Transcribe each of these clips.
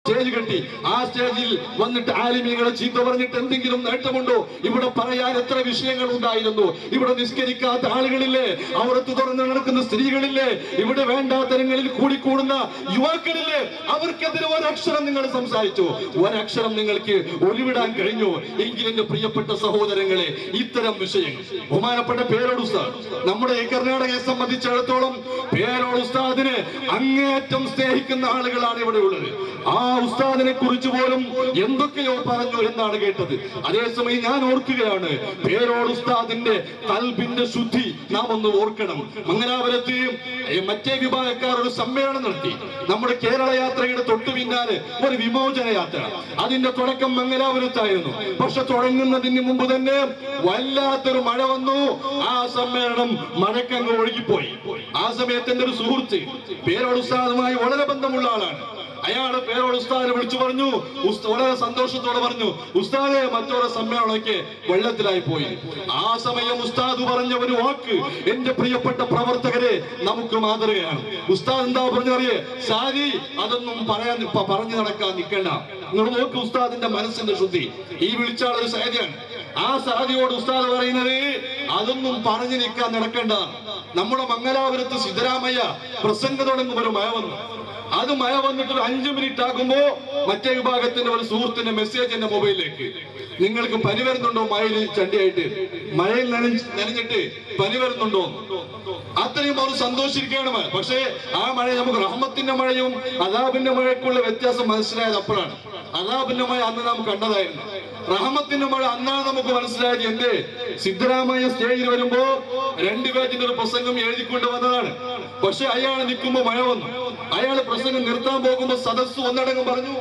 Stage കെട്ടി ആ സ്റ്റേജിൽ വന്നിട്ട് ആലിമീങ്ങളെ ചീത്ത പറഞ്ഞിട്ട് എന്തെങ്കിലും നേട്ടമുണ്ടോ ഇവിടെ പറയാൻ എത്ര വിഷയങ്ങൾ ഉണ്ടായിരുന്നു ഇവിടെ നിസ്കരിക്കാത്ത ആളുകളില്ലേ അവിടത്ത് തുറന്ന് നടക്കുന്ന സ്ത്രീകളില്ലേ ഇവിടെ വേണ്ടാത്തരങ്ങളിൽ കൂടിക്കൂടുന്ന യുവാക്കളില്ലേ അവർക്കെതിരെ ഒരക്ഷരം നിങ്ങൾ സംസാരിച്ചു ഒരക്ഷരം നിങ്ങൾക്ക് ഒലിവിടാൻ കഴിഞ്ഞു എങ്കിൽ എന്റെ പ്രിയപ്പെട്ട സഹോദരങ്ങളെ ഇത്തരം വിഷയങ്ങൾ ബഹുമാനപ്പെട്ട പേരോട് ഉസ്താദ് നമ്മുടെ ഈ കർണാടകയെ സംബന്ധിച്ചിടത്തോളം പേരോട് ഉസ്താദിനെ അങ്ങേയറ്റം സ്നേഹിക്കുന്ന ആളുകളാണ് ഇവിടെ ഉള്ളത് ആ ഉസ്താദിനെ കുറിച്ച് പോലും എന്തൊക്കെയോ പറഞ്ഞു എന്നാണ് കേട്ടത് അതേസമയം ഞാൻ ഓർക്കുകയാണ് പേരോട് ഉസ്താദിന്റെ കൽബിന്റെ ശുദ്ധി നാം ഒന്ന് ഓർക്കണം മംഗലാപുരത്ത് ഏ, മറ്റേ വിഭാഗക്കാർ ഒരു സമ്മേളനം നടത്തി നമ്മുടെ കേരള യാത്രയുടെ തൊട്ടു പിന്നാലെ ഒരു വിമോചന യാത്ര അതിന്റെ തുടക്കം മംഗലാപുരത്തായിരുന്നു പക്ഷെ തുടങ്ങുന്നതിന് മുമ്പ് തന്നെ വല്ലാത്തൊരു മഴ വന്നു ആ സമ്മേളനം മഴക്കങ്ങ് ഒഴുകിപ്പോയി ആ സമയത്ത് എന്റെ ഒരു സുഹൃത്ത് പേരോട് ഉസ്താദുമായി വളരെ ബന്ധമുള്ള ആളാണ് അയാള് പേരോട് ഉസ്താദിനെ വിളിച്ചു പറഞ്ഞു ഉസ്ത- വളരെ സന്തോഷത്തോടെ പറഞ്ഞു ഉസ്താദെ മറ്റൊരു സമ്മേളനമൊക്കെ വെള്ളത്തിലായി പോയി ആ സമയം ഉസ്താദ് പറഞ്ഞ ഒരു വാക്ക് എന്റെ പ്രിയപ്പെട്ട പ്രവർത്തകരെ നമുക്ക് മാതൃകയാണ് ഉസ്താദ് എന്താ പറഞ്ഞു അറിയേ സാരി അതൊന്നും പറയാൻ പ- പറഞ്ഞു നടക്കാൻ നിൽക്കണ്ട നിങ്ങൾ നോക്ക് ഉസ്താദിന്റെ മനസ്സിന്റെ ശുദ്ധി ഈ വിളിച്ചാൾ ഒരു സാരിയാണ് ആ സാരിയോട് ഉസ്താദ് പറയുന്നത് അതൊന്നും പറഞ്ഞു നിൽക്കാൻ നടക്കണ്ട നമ്മുടെ മംഗലാപുരത്ത് സിദ്ധരാമയ്യ പ്രസംഗം തുടങ്ങുമ്പോൾ ഒരു മഴ വന്നു അത് മഴ വന്നിട്ട് ഒരു അഞ്ചു മിനിറ്റ് ആകുമ്പോ മറ്റേ വിഭാഗത്തിന്റെ ഒരു സുഹൃത്തിന്റെ മെസ്സേജ് എന്റെ മൊബൈലിലേക്ക് നിങ്ങൾക്ക് പനി വരുന്നുണ്ടോ മഴയിൽ ചണ്ടിയായിട്ട് മഴയിൽ നനഞ്ഞ് നനഞ്ഞിട്ട് പനി വരുന്നുണ്ടോ അത്രയും അവർ സന്തോഷിക്കുകയാണ് മഴ. പക്ഷേ ആ മഴ നമുക്ക് റഹ്മത്തിന്റെ മഴയും അതാബിന്റെ മഴയ്ക്കുള്ള വ്യത്യാസം മനസ്സിലായത് അപ്പോഴാണ് അതാബിന്റെ മഴ അന്ന് നാം കണ്ടതായിരുന്നു റഹമത്തിന്റെ മഴ അന്നാണ് നമുക്ക് മനസ്സിലായത് എന്റെ സിദ്ധരാമയ്യ സ്റ്റേജിൽ വരുമ്പോ രണ്ട് പേജിന്റെ ഒരു പ്രസംഗം എഴുതിക്കൊണ്ട് വന്നതാണ് പക്ഷെ അയാൾ നിൽക്കുമ്പോ മഴ വന്നു അയാൾ പ്രസംഗം നിർത്താൻ പോകുമ്പോ സദസ് ഒന്നടങ്കം പറഞ്ഞു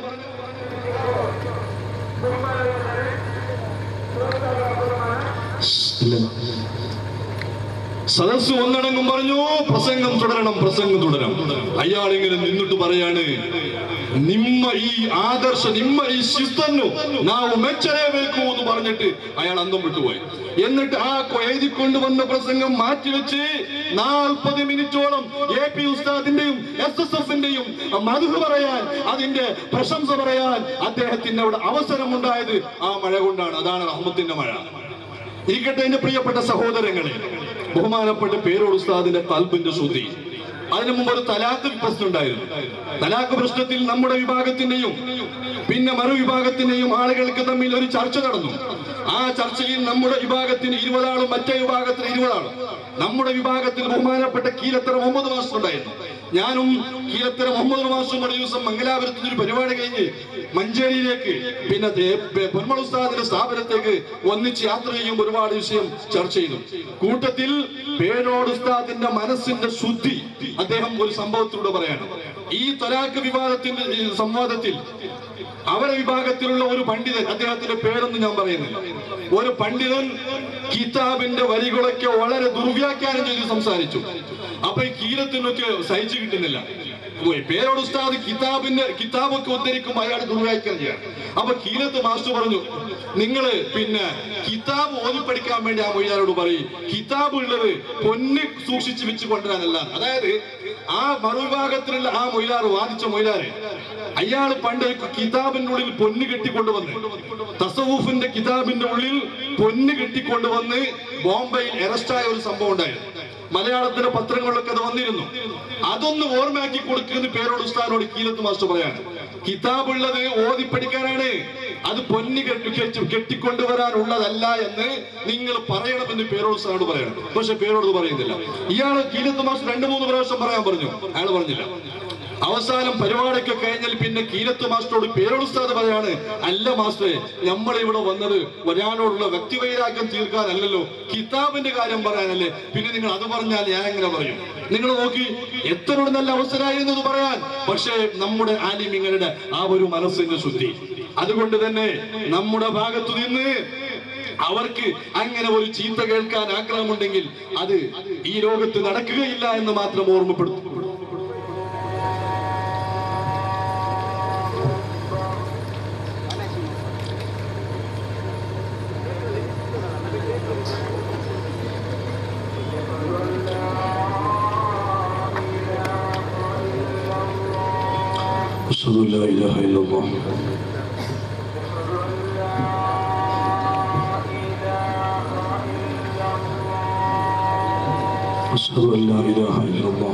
സദസ് ഒന്നടങ്കം പറഞ്ഞു പ്രസംഗം തുടരണം പ്രസംഗം തുടരണം അയാൾ ഇങ്ങനെ നിന്നിട്ട് പറയാണ് ನಿಮ್ಮ ಈ ಆದರ್ಶ ನಿಮ್ಮ ಈ ಶಿಸ್ತನ್ನು ನಾವು ಮೆಚ್ಚಲೇಬೇಕು എന്ന് പറഞ്ഞിട്ട് അയാൾ അന്തം വിട്ടുപോയി എന്നിട്ട് ആ എഴുതിക്കൊണ്ട് വന്ന പ്രസംഗം മാറ്റിവെച്ച് നാൽപ്പത് മിനിറ്റോളം എ പി ഉസ്താദിന്റെയും എസ് എസ് എഫിന്റെയും മധു പറയാൻ അതിന്റെ പ്രശംസ പറയാൻ അദ്ദേഹത്തിന് അവിടെ അവസരമുണ്ടായത് ആ മഴ കൊണ്ടാണ് അതാണ് റഹ്മത്തിന്റെ മഴ ഇരിക്കട്ടെ എന്റെ പ്രിയപ്പെട്ട സഹോദരങ്ങളെ ബഹുമാനപ്പെട്ട പേരോട് ഉസ്താദിന്റെ കൽബിന്റെ ശുദ്ധി അതിനു മുമ്പ് ഒരു തലാഖ് പ്രശ്നം ഉണ്ടായിരുന്നു തലാഖ് പ്രശ്നത്തിൽ നമ്മുടെ വിഭാഗത്തിന്റെയും പിന്നെ മറുവിഭാഗത്തിന്റെയും ആളുകൾക്ക് തമ്മിൽ ഒരു ചർച്ച നടന്നു ആ ചർച്ചയിൽ നമ്മുടെ വിഭാഗത്തിന് ഇരുപതാളും മറ്റേ വിഭാഗത്തിന് ഇരുപതാളും നമ്മുടെ വിഭാഗത്തിൽ ബഹുമാനപ്പെട്ട കീലത്തറ മുഹമ്മദ് മാസ്റ്റർ ഉണ്ടായിരുന്നു ഞാനും കീലത്തറ മുഹമ്മദ് മാസ്റ്ററും ഒരു ദിവസം മംഗലാപുരത്ത് നിന്ന് ഒരു പരിപാടി കഴിഞ്ഞ് മഞ്ചേരിയിലേക്ക് പിന്നെ ദേ- പെ- പൊന്മള ഉസ്താദിന്റെ സ്ഥാപനത്തേക്ക് ഒന്നിച്ച് യാത്ര ചെയ്യുമ്പോൾ ഒരുപാട് വിഷയം ചർച്ച ചെയ്തു കൂട്ടത്തിൽ പേരോട് ഉസ്താദിന്റെ മനസ്സിന്റെ ശുദ്ധി അദ്ദേഹം ഒരു സംഭവത്തിലൂടെ പറയാണ് ഈ തൊലാക്ക് വിവാദത്തിന്റെ ഈ സംവാദത്തിൽ അവരെ വിഭാഗത്തിലുള്ള ഒരു പണ്ഡിതൻ അദ്ദേഹത്തിന്റെ പേരൊന്നും ഞാൻ പറയുന്നില്ല ഒരു പണ്ഡിതൻ കിതാബിന്റെ വരികളൊക്കെ വളരെ ദുർവ്യാഖ്യാനം ചെയ്ത് സംസാരിച്ചു അപ്പൊ ഈ കീലത്തിനൊക്കെ സഹിച്ചു കിട്ടുന്നില്ല പോയി. പേരോട് ഉസ്താദ് കിതാബിന്റെ കിതാബൊക്കെ ഉദ്ധരിക്കുമ്പോൾ അയാൾ ദുർവ്യാഖ്യാനം ചെയ്യാം അപ്പൊ കീലത്ത് മാസ്റ്റർ പറഞ്ഞു നിങ്ങള് പിന്നെ കിതാബ് ഓതി പഠിക്കാൻ വേണ്ടി ആ മൊയ്യാരോട് പറയും കിതാബ് ഉള്ളത് പൊന്ന് സൂക്ഷിച്ച് വെച്ച് കൊണ്ടുവരാനല്ല അതായത് ആ മറുവിഭാഗത്തിലുള്ള ആ മൊയ്ലാറ് വാദിച്ച മൊയ്ലാറ് അയാൾ പണ്ട് കിതാബിന്റെ ഉള്ളിൽ പൊന്ന് കെട്ടിക്കൊണ്ടുവന്ന് തസവൂഫിന്റെ കിതാബിന്റെ ഉള്ളിൽ പൊന്ന് കെട്ടിക്കൊണ്ടുവന്ന് ബോംബെയിൽ അറസ്റ്റായ ഒരു സംഭവം ഉണ്ടായിരുന്നു മലയാളത്തിലെ പത്രങ്ങളിലൊക്കെ അത് വന്നിരുന്നു അതൊന്ന് ഓർമ്മയാക്കി കൊടുക്കുന്ന പേരോട് ഉസ്താദിനോട് കീലത്ത് മാസ്റ്റർ പറയാണ് കിതാബ് ഉള്ളത് ഓതി പഠിക്കാനാണ് അത് പൊന്നി കെട്ടി കെട്ടി- കെട്ടിക്കൊണ്ടുവരാനുള്ളതല്ല എന്ന് നിങ്ങൾ പറയണമെന്ന് പേരോട് ഉസ്താദിനോട് പറയണം പക്ഷെ പേരോട് ഇത് പറയുന്നില്ല ഇയാള് കീലത്ത് മാസ്റ്റർ രണ്ടു മൂന്ന് പ്രാവശ്യം പറയാൻ പറഞ്ഞു അയാൾ പറഞ്ഞില്ല അവസാനം പരിപാടിയൊക്കെ കഴിഞ്ഞാൽ പിന്നെ കീരത്ത് മാസ്റ്ററോട് പേരോട് ഉസ്താദ് പറയാണ് അല്ല മാസ്റ്ററെ നമ്മൾ ഇവിടെ വന്നത് ഒരാളോടുള്ള വ്യക്തിവൈരാഗ്യം തീർക്കാനല്ലല്ലോ കിതാബിന്റെ കാര്യം പറയാനല്ലേ പിന്നെ നിങ്ങൾ അത് പറഞ്ഞാൽ ഞാൻ എങ്ങനെ പറയും നിങ്ങൾ നോക്കി എത്ര ഒരു നല്ല അവസരമായിരുന്നു എന്ന് പറയാൻ പക്ഷേ നമ്മുടെ ആലിമിങ്ങളുടെ ആ ഒരു മനസ്സിന്റെ ശുദ്ധി അതുകൊണ്ട് തന്നെ നമ്മുടെ ഭാഗത്തു നിന്ന് അവർക്ക് അങ്ങനെ ഒരു ചീത്ത കേൾക്കാൻ ആഗ്രഹമുണ്ടെങ്കിൽ അത് ഈ ലോകത്ത് നടക്കുകയില്ല എന്ന് മാത്രം ഓർമ്മപ്പെടുത്തും أشهد أن لا إله إلا الله أشهد أن لا إله إلا الله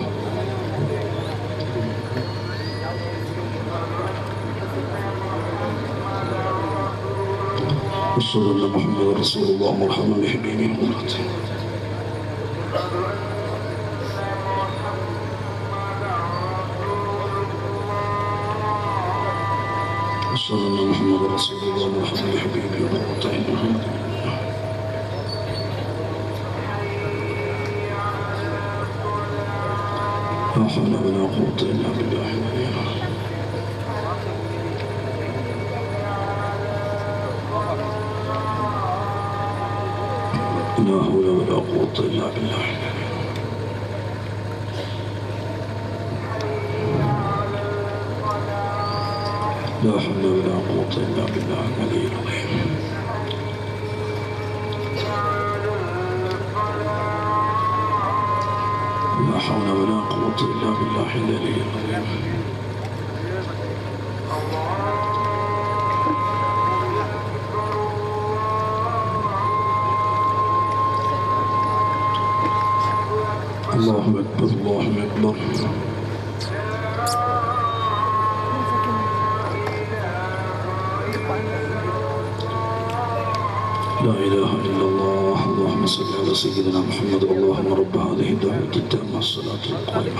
أشهد أن محمد رسول الله مرحبا بحبيبي ومرته أشهد أن محمد رسول الله مرحبا بحبيبي ومرته لا حول ولا قوة إلا بالله العلي العظيم لا حول ولا قوة إلا بالله لا حول ولا قوة إلا بالله العلي العظيم لا حول ولا قوة إلا بالله العلي العظيم الله أكبر الله أكبر لا إله إلا الله اللهم صل على سيدنا محمد اللهم رب هذه الدعوة التامة الصلاة القائمة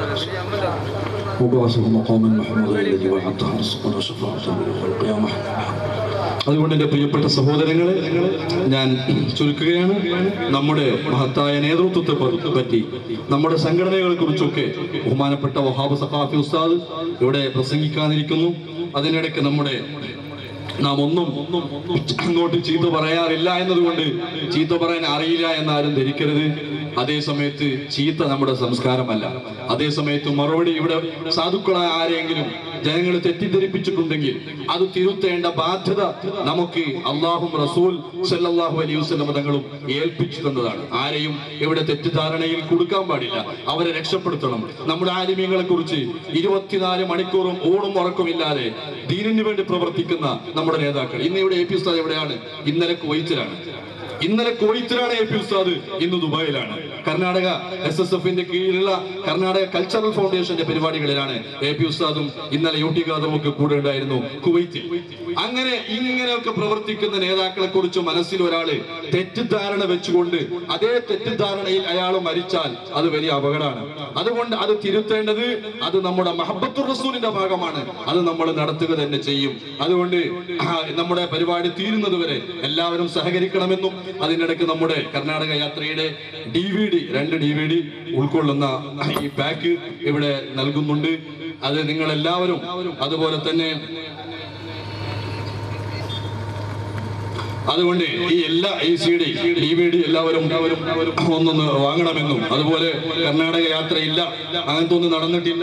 وبعثه مقاما محمودا الذي وعدته رزقنا شفاعته يوم القيامة അതുകൊണ്ട് എൻ്റെ പ്രിയപ്പെട്ട സഹോദരങ്ങളെ ഞാൻ ചുരുക്കുകയാണ് നമ്മുടെ മഹത്തായ നേതൃത്വത്തെ പ- പറ്റി നമ്മുടെ സംഘടനകളെ കുറിച്ചൊക്കെ ബഹുമാനപ്പെട്ട വഹാബ് സഖാഫി ഉസ്താദ് ഇവിടെ പ്രസംഗിക്കാനിരിക്കുന്നു അതിനിടയ്ക്ക് നമ്മുടെ നാം ഒന്നും അങ്ങോട്ട് ചീത്ത പറയാറില്ല എന്നതുകൊണ്ട് ചീത്ത പറയാൻ അറിയില്ല എന്നാരും ധരിക്കരുത് അതേ സമയത്ത് ചീത്ത നമ്മുടെ സംസ്കാരമല്ല അതേ സമയത്ത് മറുപടി ഇവിടെ സാധുക്കളായ ആരെങ്കിലും ജനങ്ങൾ തെറ്റിദ്ധരിപ്പിച്ചിട്ടുണ്ടെങ്കിൽ അത് തിരുത്തേണ്ട ബാധ്യത നമുക്ക് അള്ളാഹും റസൂൽ സല്ലല്ലാഹു അലൈഹി വസല്ലം തങ്ങളും ഏൽപ്പിച്ചു തന്നതാണ് ആരെയും ഇവിടെ തെറ്റിദ്ധാരണയിൽ കൊടുക്കാൻ പാടില്ല അവരെ രക്ഷപ്പെടുത്തണം നമ്മുടെ ആലിമ്യങ്ങളെ കുറിച്ച് ഇരുപത്തിനാല് മണിക്കൂറും ഊണും ഉറക്കമില്ലാതെ ദീനിന് വേണ്ടി പ്രവർത്തിക്കുന്ന നമ്മുടെ നേതാക്കൾ ഇന്ന് ഇവിടെ എ പി ഉസ്താദ് എവിടെയാണ് ഇന്നലെ കുവൈറ്റിലാണ് ഇന്നലെ കുവൈത്തിലാണ് എ പി ഉസ്താദ് ഇന്ന് ദുബായിലാണ് കർണാടക എസ് എസ് എഫിന്റെ കീഴിലുള്ള കർണാടക കൾച്ചറൽ ഫൗണ്ടേഷന്റെ പരിപാടികളിലാണ് എ പി ഉസ്താദും ഇന്നലെ യു ടി ഖാദറും ഒക്കെ കൂടെ ഉണ്ടായിരുന്നു കുവൈത്തിൽ അങ്ങനെ ഇങ്ങനെയൊക്കെ പ്രവർത്തിക്കുന്ന നേതാക്കളെ കുറിച്ച് മനസ്സിൽ ഒരാള് തെറ്റിദ്ധാരണ വെച്ചുകൊണ്ട് അതേ തെറ്റിദ്ധാരണയിൽ അയാൾ മരിച്ചാൽ അത് വലിയ അപകടമാണ് അതുകൊണ്ട് അത് തിരുത്തേണ്ടത് അത് നമ്മുടെ മഹബത്തുർ റസൂലിന്റെ ഭാഗമാണ് അത് നമ്മൾ നടത്തുക തന്നെ ചെയ്യും അതുകൊണ്ട് ആ, നമ്മുടെ പരിപാടി തീരുന്നത് വരെ എല്ലാവരും സഹകരിക്കണമെന്നും അതിനിടയ്ക്ക് നമ്മുടെ കർണാടക യാത്രയുടെ ഡി വി ഡി രണ്ട് ഡി വി ഡി ഉൾക്കൊള്ളുന്ന ഈ പാക്ക് ഇവിടെ നൽകുന്നുണ്ട് അത് നിങ്ങൾ എല്ലാവരും അതുപോലെ തന്നെ അതുകൊണ്ട് ഈ എല്ലാ ഈ C D D V D എല്ലാവരും ഒന്നൊന്ന് വാങ്ങണമെന്നും അതുപോലെ കർണാടക യാത്രയില്ല അങ്ങനത്തെ ഒന്നും നടന്നിട്ടില്ല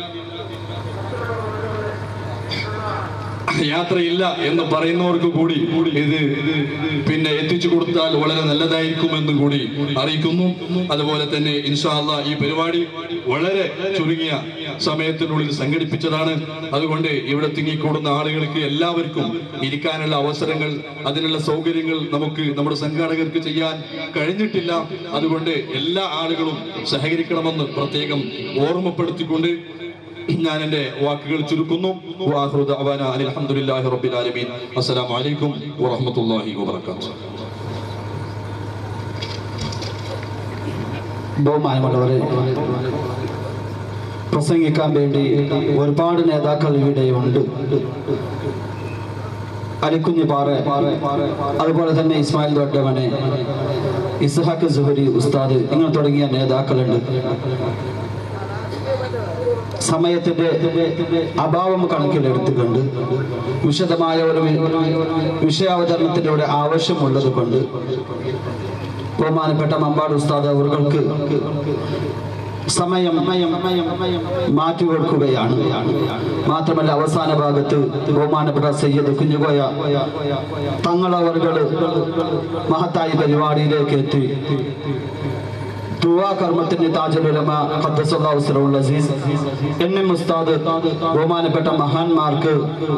യാത്രയില്ല എന്ന് പറയുന്നവർക്ക് കൂടി ഇത് പിന്നെ എത്തിച്ചു കൊടുത്താൽ വളരെ നല്ലതായിരിക്കുമെന്നും കൂടി അറിയിക്കുന്നു അതുപോലെ തന്നെ ഇൻഷാല്ല ഈ പരിപാടി വളരെ ചുരുങ്ങിയ സമയത്തിനുള്ളിൽ സംഘടിപ്പിച്ചതാണ് അതുകൊണ്ട് ഇവിടെ തിങ്ങിക്കൂടുന്ന ആളുകൾക്ക് എല്ലാവർക്കും ഇരിക്കാനുള്ള അവസരങ്ങൾ അതിനുള്ള സൗകര്യങ്ങൾ നമുക്ക് നമ്മുടെ സംഘാടകർക്ക് ചെയ്യാൻ കഴിഞ്ഞിട്ടില്ല അതുകൊണ്ട് എല്ലാ ആളുകളും സഹകരിക്കണമെന്ന് പ്രത്യേകം ഓർമ്മപ്പെടുത്തിക്കൊണ്ട് ഞാൻ എന്റെ വാക്കുകൾ ചുരുക്കുന്നു വാഹൃദ അവന അൽഹംദുലില്ലാഹി റബ്ബിൽ ആലമീൻ അസ്സലാമു അലൈക്കും വറഹ്മത്തുള്ളാഹി വബറകാതുഹു ബഹുമാനമുള്ളവരെ പ്രസംഗിക്കാൻ വേണ്ടി ഒരുപാട് നേതാക്കൾ ഇവിടെയുണ്ട് അലിക്കുഞ്ഞ് പാറ അതുപോലെ തന്നെ ഇസ്മായിൽ ദൊഡ്ഡവനെ ഇസ്ഹാഖ് സുഹരി ഉസ്താദ് ഇങ്ങനെ തുടങ്ങിയ നേതാക്കളുണ്ട് സമയത്തിന്റെ അഭാവം കണക്കിലെടുത്തുകൊണ്ട് വിശദമായ ഒരു വിഷയാവതരണത്തിന്റെ ഒരു ആവശ്യമുള്ളത് കൊണ്ട് ബഹുമാനപ്പെട്ട മമ്പാട് ഉസ്താദ് അവർക്ക് സമയം മാറ്റി കൊടുക്കുകയാണ് മാത്രമല്ല അവസാന ഭാഗത്ത് ബഹുമാനപ്പെട്ട സയ്യദ് കുഞ്ഞുകോയ തങ്ങളവറുകൾ മഹത്തായ പരിപാടിയിലേക്ക് എത്തി ദുആ കർമ്മത്തിന്റെ താജുൽ ഉലമ ഖദ്ദസല്ലാഹു സിറഹുൽ അസീസ് എന്നെ മുസ്താദ് ബഹുമാനപ്പെട്ട മഹാന്മാർക്ക്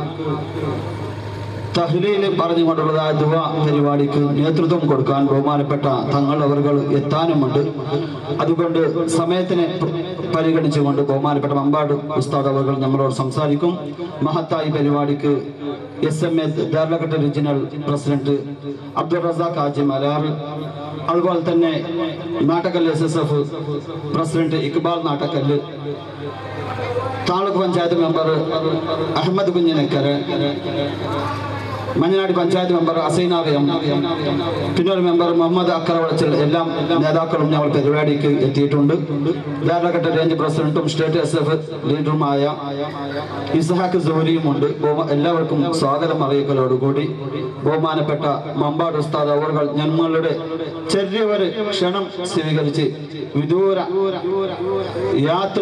തഹ്ലീല് പറഞ്ഞുകൊണ്ടുള്ളതായ ദുവ പരിപാടിക്ക് നേതൃത്വം കൊടുക്കാൻ ബഹുമാനപ്പെട്ട തങ്ങൾ അവർകൾ എത്താനുമുണ്ട് അതുകൊണ്ട് സമയത്തിനെ പ- പരിഗണിച്ചുകൊണ്ട് ബഹുമാനപ്പെട്ട മമ്പാട് ഉസ്താദ് അവർ നമ്മളോട് സംസാരിക്കും മഹത്തായി പരിപാടിക്ക് S M A Deralakatte regional president Abdul Razak Haji Malar അതുപോലെ തന്നെ Nattakkal S S F president Iqbal Nattakkal taluk panchayat member Ahmed Kunjinakkara Manjanadi panchayat member Asainar M പിന്നെ ഒരു മെമ്പർ മുഹമ്മദ് അക്കറ വളച്ചൽ എല്ലാം നേതാക്കളും ഞങ്ങൾ പരിപാടിക്ക് എത്തിയിട്ടുണ്ട് ധാരാളഘട്ട റേഞ്ച് പ്രസിഡന്റും സ്റ്റേറ്റ് എസ് എഫ് ലീഡറുമായ ഇസ്ഹാഖ് ജോലിയുമുണ്ട് ബഹുമാ- എല്ലാവർക്കും സ്വാഗതം അറിയിക്കലോടുകൂടി ബഹുമാനപ്പെട്ട മമ്പാട് ഉസ്താദ് അവർ ഞങ്ങളുടെ ചെറിയവര് ക്ഷണം സ്വീകരിച്ച് വിദൂര യാത്ര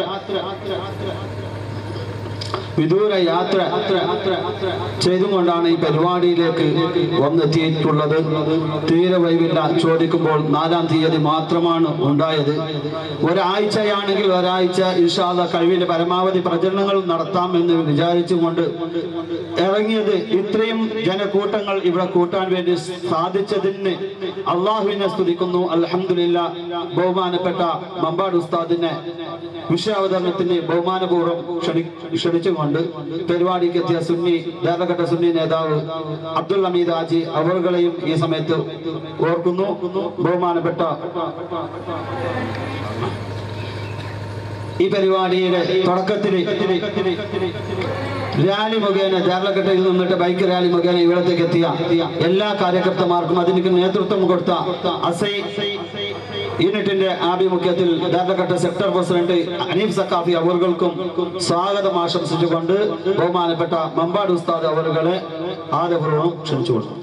വിദൂര യാത്ര ചെയ്തുകൊണ്ടാണ് ഈ പരിപാടിയിലേക്ക് വന്നെത്തിയിട്ടുള്ളത് തീരെ വൈകില്ല ചോദിക്കുമ്പോൾ നാലാം തീയതി മാത്രമാണ് ഉണ്ടായത് ഒരാഴ്ചയാണെങ്കിൽ ഒരാഴ്ച ഇൻഷാല്ല കഴിവിന്റെ പരമാവധി പ്രചരണങ്ങൾ നടത്താം എന്ന് വിചാരിച്ചുകൊണ്ട് ഇറങ്ങിയത് ഇത്രയും ജനക്കൂട്ടങ്ങൾ ഇവിടെ കൂട്ടാൻ വേണ്ടി സാധിച്ചതിന് അള്ളാഹുവിനെ സ്തുതിക്കുന്നു അൽഹംദുലില്ല ബഹുമാനപ്പെട്ട മമ്പാട് ഉസ്താദിനെ വിഷയാവതരണത്തിന് ബഹുമാനപൂർവ്വം ക്ഷണി ക്ഷണിച്ചുകൊണ്ട് പരിപാടിക്ക് എത്തിയ സുന്നി ദേവഘട്ട സുന്നി നേതാവ് അബ്ദുൽ ഹമീദ് ആജി അവറുകളെയും ഈ സമയത്ത് ഓർക്കുന്നു ബഹുമാനപ്പെട്ട ഈ പരിപാടിയുടെ തുടക്കത്തിൽ റാലി മുഖേന ദേർലഘട്ടയിൽ നിന്നിട്ട് ബൈക്ക് റാലി മുഖേന ഇവിടത്തേക്ക് എത്തിയ എല്ലാ കാര്യകർത്തമാർക്കും അതിന് നേതൃത്വം കൊടുത്ത അസൈ യൂണിറ്റിന്റെ ആഭിമുഖ്യത്തിൽ ദേർലഘട്ട സെക്ടർ പ്രസിഡന്റ് അനീഫ് സക്കാഫി അവർകൾക്കും സ്വാഗതം ആശംസിച്ചുകൊണ്ട് ബഹുമാനപ്പെട്ട മമ്പാട് ഉസ്താദ് അവറുകളെ ആദരപൂർവ്വം ക്ഷണിച്ചു കൊടുത്തു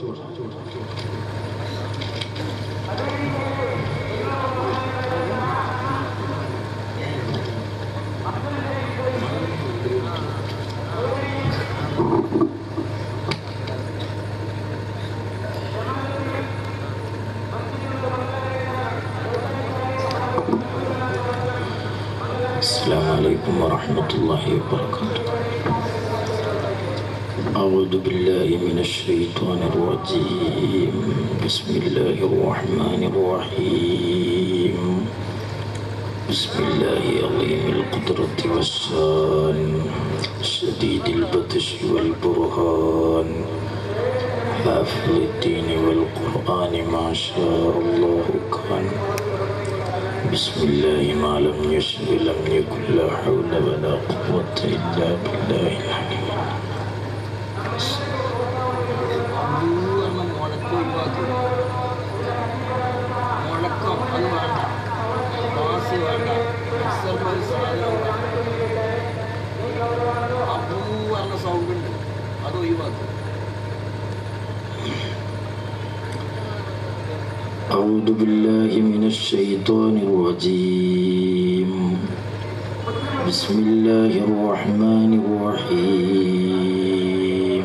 السلام عليكم ورحمة الله وبركاته أعوذ بالله من الشيطان الرجيم بسم الله الرحمن الرحيم بسم الله عظيم القدرة والشان شديد البطش والبرهان حافظ الدين والقرآن ما شاء الله كان بسم الله ما لم يشأ لم يكن لا حول ولا قوة إلا بالله العلي മുഴുവൻ മുഴക്കം ഒഴിവാക്കുക മുഴക്കം അത് വേണ്ട ബാസ് വേണ്ട മിക്സറിന് ഒരു സാധനം വേണ്ട അബൂ പറഞ്ഞ സൗണ്ട് ഉണ്ട് അത് ഒഴിവാക്കുക أعوذ بالله من الشيطان الرجيم بسم الله الرحمن الرحيم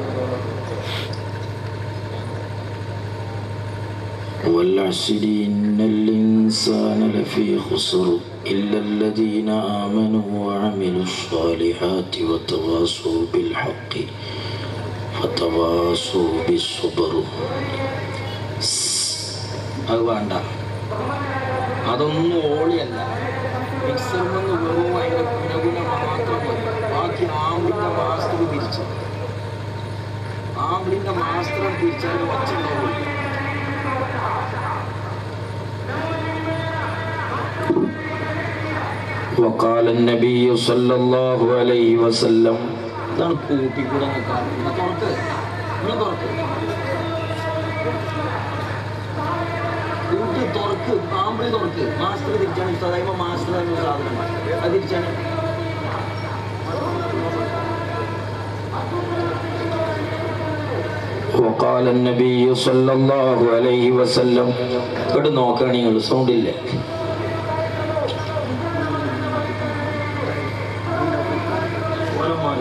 والعصر إن الإنسان لفي خسر إلا الذين آمنوا وعملوا الصالحات وتواصوا بالحق وتواصوا بالصبر അത് വേണ്ട അതൊന്നും ഓളിയല്ല മിക്സറിൽ നിന്ന് വെറും അതിൻ്റെ ഗുണഗുണ മാത്രം മതി ബാക്കി ആമ്പിളിൻ്റെ മാസ്റ്റർ തിരിച്ചു ആമ്പിളിൻ്റെ മാസ്റ്റർ തിരിച്ചാൽ വച്ചുണ്ടാവില്ല وقال النبي صلى الله عليه وسلم ഇതാണ് കൂട്ടിക്കൂടെ നിൽക്കാൻ ഇന്ന് തുറക്ക് ഇന്ന് തുറക്ക് കൂട്ടി തുറക്ക് ആമ്പിളി തുറക്ക് മാസ്റ്റർ തിരിച്ചാണ് സദൈവ മാസ്റ്റർ എന്ന സാധനം അത് തിരിച്ചാണ് وقال النبي صلى الله عليه وسلم ഇവിടെ നോക്കുകയാണ് നിങ്ങൾ സൗണ്ടില്ലേ ഓരോ മാറി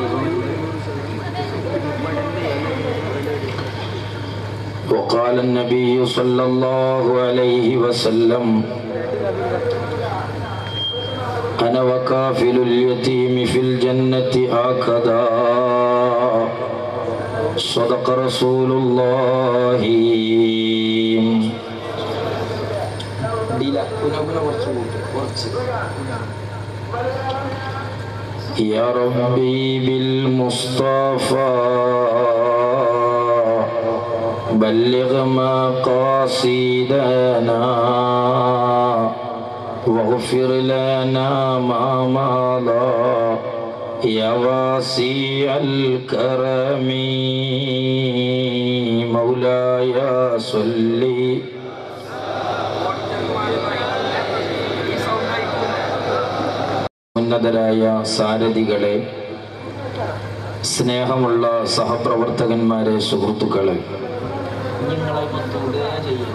وقال النبي صلى الله عليه وسلم أنا وكافل اليتيم في الجنة هكذا صدق رسول الله ഇല്ല പുനഃ പുനഃ കുറച്ച് കൂട്ടി കുറച്ച് يا ربي بالمصطفى بلغ مقاصدنا واغفر لنا ما مضى يا واسع الكرم مولاي صلِّ ഉന്നതരായ സാരഥികളെ സ്നേഹമുള്ള സഹപ്രവർത്തകന്മാരെ സുഹൃത്തുക്കളെ നിങ്ങളെ മൊത്തൂടെ ചെയ്യും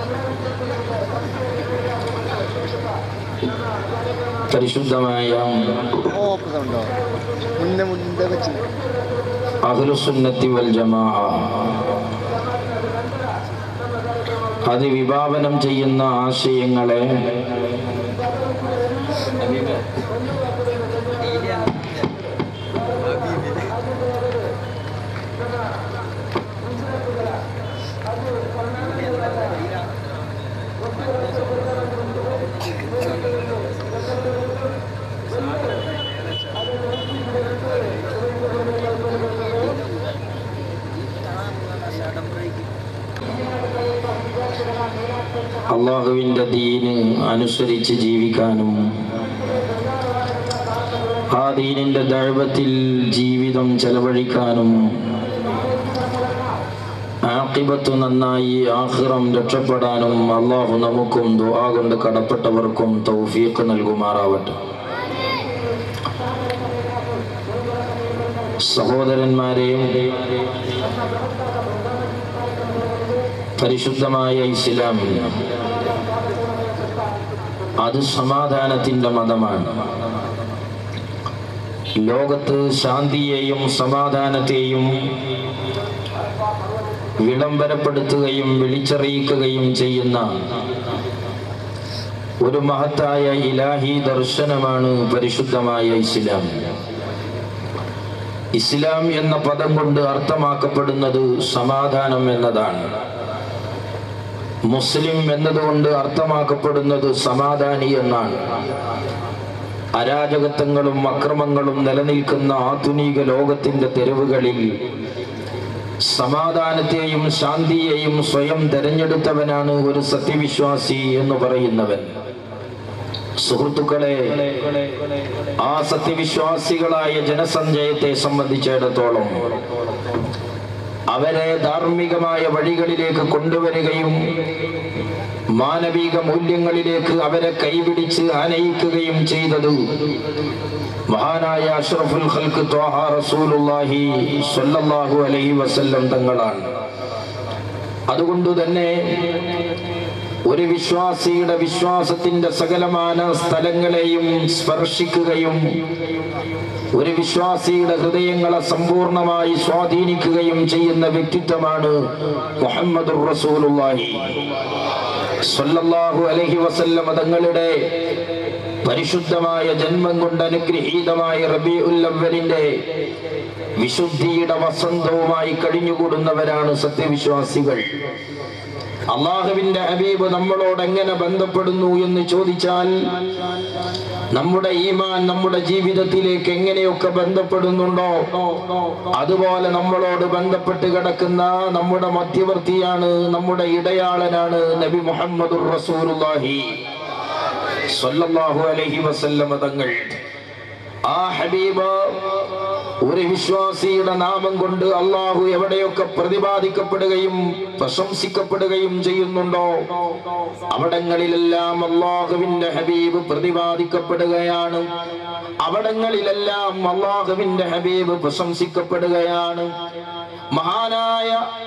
പരിശുദ്ധമായ മുന്നേ മുന്നേ വെച്ച് അഹ്ലുസുന്നത്തി വൽ ജമാ അത് വിഭാവനം ചെയ്യുന്ന ആശയങ്ങളെ അള്ളാഹുവിൻ്റെ ദീന് അനുസരിച്ച് ജീവിക്കാനും ആ ദീനിൻ്റെ ദൈവത്തിൽ ജീവിതം ചെലവഴിക്കാനും ആക്കിബത്ത് നന്നായി ആഹ്റം രക്ഷപ്പെടാനും അള്ളാഹു നമുക്കും ദുആ കൊണ്ട് കടപ്പെട്ടവർക്കും തൗഫീഖ് നൽകുമാറാവട്ടെ സഹോദരന്മാരെയും പരിശുദ്ധമായ ഇസ്ലാം അത് സമാധാനത്തിന്റെ മതമാണ് ലോകത്ത് ശാന്തിയെയും സമാധാനത്തെയും വിളംബരപ്പെടുത്തുകയും വിളിച്ചറിയിക്കുകയും ചെയ്യുന്ന ഒരു മഹത്തായ ഇലാഹി ദർശനമാണ് പരിശുദ്ധമായ ഇസ്ലാം ഇസ്ലാം എന്ന പദം കൊണ്ട് അർത്ഥമാക്കപ്പെടുന്നത് സമാധാനം എന്നതാണ് മുസ്ലിം എന്നതുകൊണ്ട് അർത്ഥമാക്കപ്പെടുന്നത് സമാധാനി എന്നാണ് അരാജകത്വങ്ങളും അക്രമങ്ങളും നിലനിൽക്കുന്ന ആധുനിക ലോകത്തിന്റെ തെരുവുകളിൽ സമാധാനത്തെയും ശാന്തിയെയും സ്വയം തെരഞ്ഞെടുത്തവനാണ് ഒരു സത്യവിശ്വാസി എന്ന് പറയുന്നവൻ സുഹൃത്തുക്കളെ ആ സത്യവിശ്വാസികളായ ജനസഞ്ചയത്തെ സംബന്ധിച്ചിടത്തോളം അവരെ ധാർമ്മികമായ വഴികളിലേക്ക് കൊണ്ടുവരികയും മാനവിക മൂല്യങ്ങളിലേക്ക് അവരെ കൈപിടിച്ച് ആനയിക്കുകയും ചെയ്തത് മഹാനായ അഷ്റഫുൽ ഖൽക്ക് ത്വാഹ റസൂലുള്ളാഹി സ്വല്ലല്ലാഹു അലൈഹി വസല്ലം തങ്ങളാണ് അതുകൊണ്ട് തന്നെ ഒരു വിശ്വാസിയുടെ വിശ്വാസത്തിന്റെ സകലമാന സ്ഥലങ്ങളെയും സ്പർശിക്കുകയും ഒരു വിശ്വാസിയുടെ ഹൃദയങ്ങളെ സമ്പൂർണമായി സ്വാധീനിക്കുകയും ചെയ്യുന്ന വ്യക്തിത്വമാണ് മുഹമ്മദ് റസൂലുള്ളാഹി സ്വല്ലല്ലാഹു അലൈഹി വസല്ലം തങ്ങളുടെ പരിശുദ്ധമായ ജന്മം കൊണ്ട് അനുഗ്രഹീതമായ റബീഉൽ അവ്വലിന്റെ വിശുദ്ധിയുടെ വസന്തവുമായി കഴിഞ്ഞുകൂടുന്നവരാണ് സത്യവിശ്വാസികൾ അള്ളാഹുവിന്റെ ഹബീബ് നമ്മളോട് എങ്ങനെ ബന്ധപ്പെടുന്നു എന്ന് ചോദിച്ചാൽ നമ്മുടെ ഈമാൻ നമ്മുടെ ജീവിതത്തിലേക്ക് എങ്ങനെയൊക്കെ ബന്ധപ്പെടുന്നുണ്ടോ അതുപോലെ നമ്മളോട് ബന്ധപ്പെട്ട് കിടക്കുന്ന നമ്മുടെ മധ്യവർത്തിയാണ് നമ്മുടെ ഇടയാളനാണ് നബി മുഹമ്മദ് റസൂലുള്ളാഹി സ്വല്ലല്ലാഹു അലൈഹി വസല്ലമ തങ്ങൾ ആ ഹബീബ് ഒരു വിശ്വാസിയുടെ നാമം കൊണ്ട് അള്ളാഹു എവിടെയൊക്കെ പ്രതിപാദിക്കപ്പെടുകയും പ്രശംസിക്കപ്പെടുകയും ചെയ്യുന്നുണ്ടോ അവിടങ്ങളിലെല്ലാം അള്ളാഹുവിന്റെ ഹബീബ് പ്രതിപാദിക്കപ്പെടുകയാണ് അവിടങ്ങളിലെല്ലാം അള്ളാഹുവിന്റെ ഹബീബ് പ്രശംസിക്കപ്പെടുകയാണ് മഹാനായ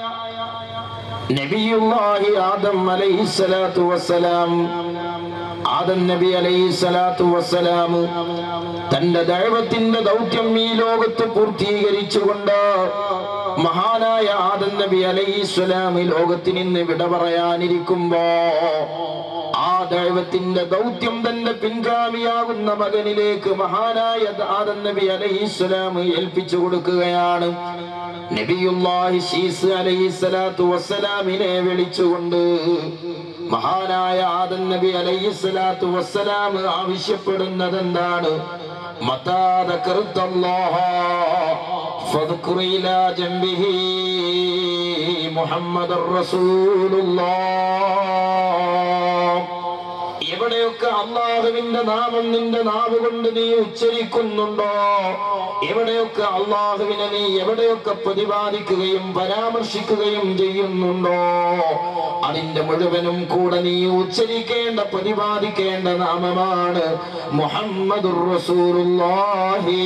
നബിയുല്ലാഹി ആദം അലൈഹിസ്സലാത്തു വസ്സലാം ആദം നബി അലൈഹി സ്വലാത്തു വസ്സലാം തന്റെ ദൈവത്തിന്റെ ദൗത്യം ഈ ലോകത്ത് പൂർത്തീകരിച്ചുകൊണ്ട് മഹാനായ ആദം നബി അലൈഹി സ്വലാം ഈ ലോകത്തിന് ഇന്ന് വിട പറയാനിരിക്കുമ്പോ ആ ദൈവത്തിന്റെ ദൗത്യം തന്റെ പിൻഗാമിയാകുന്ന മകനിലേക്ക് മഹാനായ ആദം നബി അലൈഹിസ്സലാം ഏൽപ്പിച്ചു കൊടുക്കുകയാണ് നബിയുല്ലാഹി ശീസ് അലൈഹിസ്സലാത്തു വസ്സലാമിനെ വിളിച്ചുകൊണ്ട് മഹാനായ ആദം നബി അലൈഹിസ്സലാത്തു വസ്സലാം ആവശ്യപ്പെടുന്നത് എന്താണ് മതാ ദക്കർത്തല്ലാഹ فاذكر إلى جنبه محمد رسول الله എവിടെയൊക്കെ അള്ളാഹുവിന്റെ നാമം നിന്റെ നാവ് കൊണ്ട് നീ ഉച്ചരിക്കുന്നുണ്ടോ എവിടെയൊക്കെ അള്ളാഹുവിനെ നീ എവിടെയൊക്കെ പ്രതിപാദിക്കുകയും പരാമർശിക്കുകയും ചെയ്യുന്നുണ്ടോ അതിന്റെ മുഴുവനും കൂടെ നീ ഉച്ചരിക്കേണ്ട പ്രതിപാദിക്കേണ്ട നാമമാണ് മുഹമ്മദുർ റസൂലുള്ളാഹി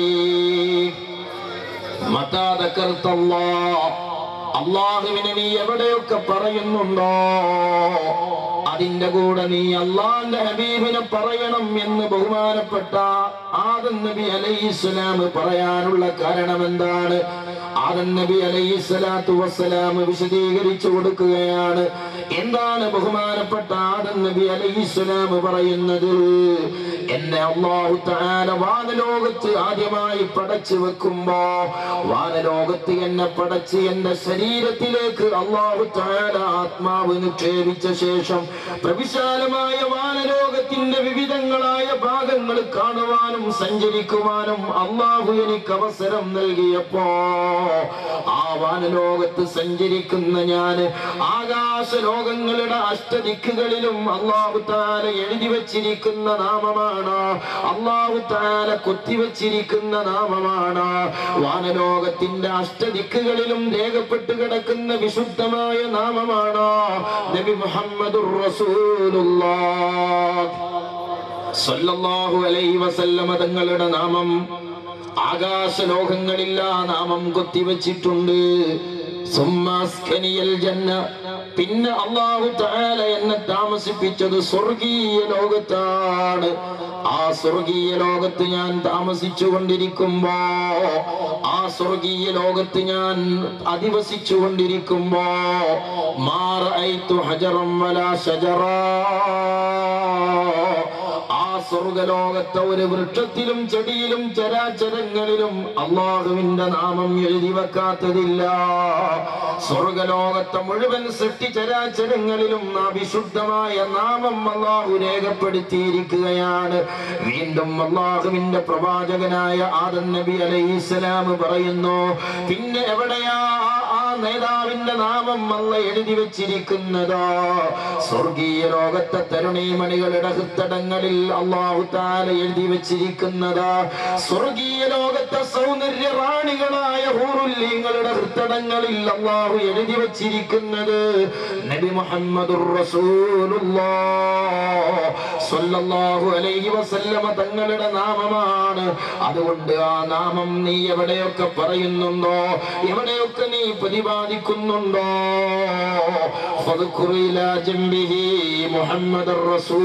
മതാ ദക്കർത്തല്ലാഹ് അള്ളാഹുവിനെ നീ എവിടെയൊക്കെ പറയുന്നുണ്ടോ അതിന്റെ കൂടെ നീ അള്ളാന്റെ ഹബീബിനെ പറയണം എന്ന് ബഹുമാനപ്പെട്ട ആദം നബി അലൈഹിസ്സലാം പറയാനുള്ള കാരണം എന്താണ് ആദം നബി അലൈഹിസ്സലാത്തു വസ്സലാം വിശദീകരിച്ചു കൊടുക്കുകയാണ് എന്താണ് ബഹുമാനപ്പെട്ട ആദം നബി അലൈഹിസ്സലാം പറയുന്നത് എന്നെ അള്ളാഹു താല വാനലോകത്ത് ആദ്യമായി പടച്ചു വെക്കുമ്പോ വാനലോകത്ത് എന്നെ പടച്ച് എന്റെ ശരീരത്തിലേക്ക് അള്ളാഹു താല ആത്മാവ് നിക്ഷേപിച്ച ശേഷം പ്രവിശാലമായ വാനലോകത്തിന്റെ വിവിധങ്ങളായ ഭാഗങ്ങൾ കാണുവാനും സഞ്ചരിക്കുവാനും അള്ളാഹു എനിക്ക് അവസരം നൽകിയപ്പോ ആ വാനലോകത്ത് സഞ്ചരിക്കുന്ന ഞാന് ആകാശ ലോകങ്ങളുടെ അഷ്ടദിക്കുകളിലും അള്ളാഹു താല എഴുതി വച്ചിരിക്കുന്ന നാമമാണ് അള്ളാഹു താല കൊത്തിവച്ചിരിക്കുന്ന നാമമാണ് വാനലോകത്തിന്റെ അഷ്ടദിക്കുകളിലും രേഖപ്പെട്ട് കിടക്കുന്ന വിശുദ്ധമായ നാമമാണ് നബി മുഹമ്മദുർ റസൂലുള്ളാഹ് സല്ലല്ലാഹു അലൈഹി വസല്ലമ തങ്ങളുടെ നാമം ആകാശലോകങ്ങളിൽ ആ നാമം കൊത്തിവെച്ചിട്ടുണ്ട് സുമ്മാസ്കനിയൽ ജന്ന പിന്നെ അള്ളാഹു തആല എന്നെ താമസിപ്പിച്ചത് സ്വർഗീയ ലോകത്താണ് ആ സ്വർഗീയ ലോകത്ത് ഞാൻ താമസിച്ചു കൊണ്ടിരിക്കുമ്പോ ആ സ്വർഗീയ ലോകത്ത് ഞാൻ അധിവസിച്ചു കൊണ്ടിരിക്കുമ്പോ മാറൈത്തു ഹജറം വലാ ഷജറാ ആ സ്വർഗലോകത്തെ ഒരു വൃക്ഷത്തിലും ചെടിയിലും ചരാചരങ്ങളിലും അള്ളാഹുവിന്റെ നാമം എഴുതി വെക്കാത്തതില്ല സ്വർഗലോകത്തെ മുഴുവൻ സൃഷ്ടി ചരാചരങ്ങളിലും ആ വിശുദ്ധമായ നാമം അള്ളാഹു രേഖപ്പെടുത്തിയിരിക്കുകയാണ് വീണ്ടും അള്ളാഹുവിന്റെ പ്രവാചകനായ ആദം നബി അലൈഹിസ്സലാം പറയുന്നു പിന്നെ എവിടെയാ ആ- ആ നേതാവിന്റെ നാമം അല്ല എഴുതി വെച്ചിരിക്കുന്നതോ സ്വർഗീയ ലോകത്തെ തരുണീമണികളുടെ ഹൃത്തടങ്ങളിൽ അള്ളാഹു താല എഴുതി വെച്ചിരിക്കുന്നത് സ്വർഗീയ ലോകത്തെ സൗന്ദര്യ റാണികളായ ഹൂറുല്യങ്ങളുടെ ഹൃത്തടങ്ങളിൽ അള്ളാഹു എഴുതി വെച്ചിരിക്കുന്നത് നബി മുഹമ്മദുർ റസൂലുള്ളാഹ് സ്വല്ലല്ലാഹു അലൈഹി വസല്ലമ തങ്ങളുടെ നാമമാണ് അതുകൊണ്ട് ആ നാമം നീ എവിടെയൊക്കെ പറയുന്നുണ്ടോ എവിടെയൊക്കെ നീ പ്രതിപാദിക്കുന്നുണ്ടോ ഫദ്കുർ ഇലാ ജംബിഹി മുഹമ്മദുർ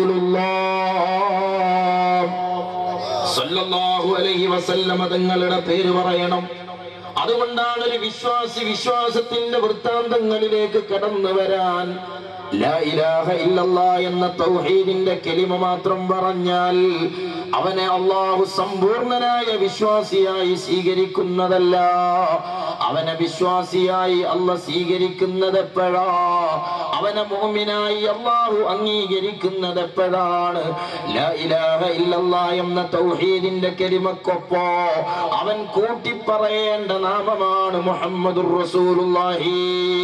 റസൂലുള്ളാഹ് സല്ലല്ലാഹു അലൈഹി വസല്ലമ തങ്ങളുടെ പേര് പറയണം അതുകൊണ്ടാണ് ഒരു വിശ്വാസി വിശ്വാസത്തിന്റെ വൃത്താന്തങ്ങളിലേക്ക് കടന്നു വരാൻ ലാ ഇലാഹ ഇല്ലല്ലാ എന്ന തൗഹീദിന്റെ കെലിമ മാത്രം പറഞ്ഞാൽ അവനെ അള്ളാഹു സമ്പൂർണനായ വിശ്വാസിയായി സ്വീകരിക്കുന്നതല്ല അവനെ വിശ്വാസിയായി അല്ല സ്വീകരിക്കുന്നത് എപ്പോഴാ അവനെ മോമിനായി അള്ളാഹു അംഗീകരിക്കുന്നത് എപ്പോഴാണ് ലാ ഇലാഹ ഇല്ലല്ലാ എന്ന തൗഹീദിന്റെ കെലിമക്കൊപ്പോ അവൻ കൂട്ടിപ്പറയേണ്ട നാമമാണ് മുഹമ്മദുർ റസൂലുള്ളാഹി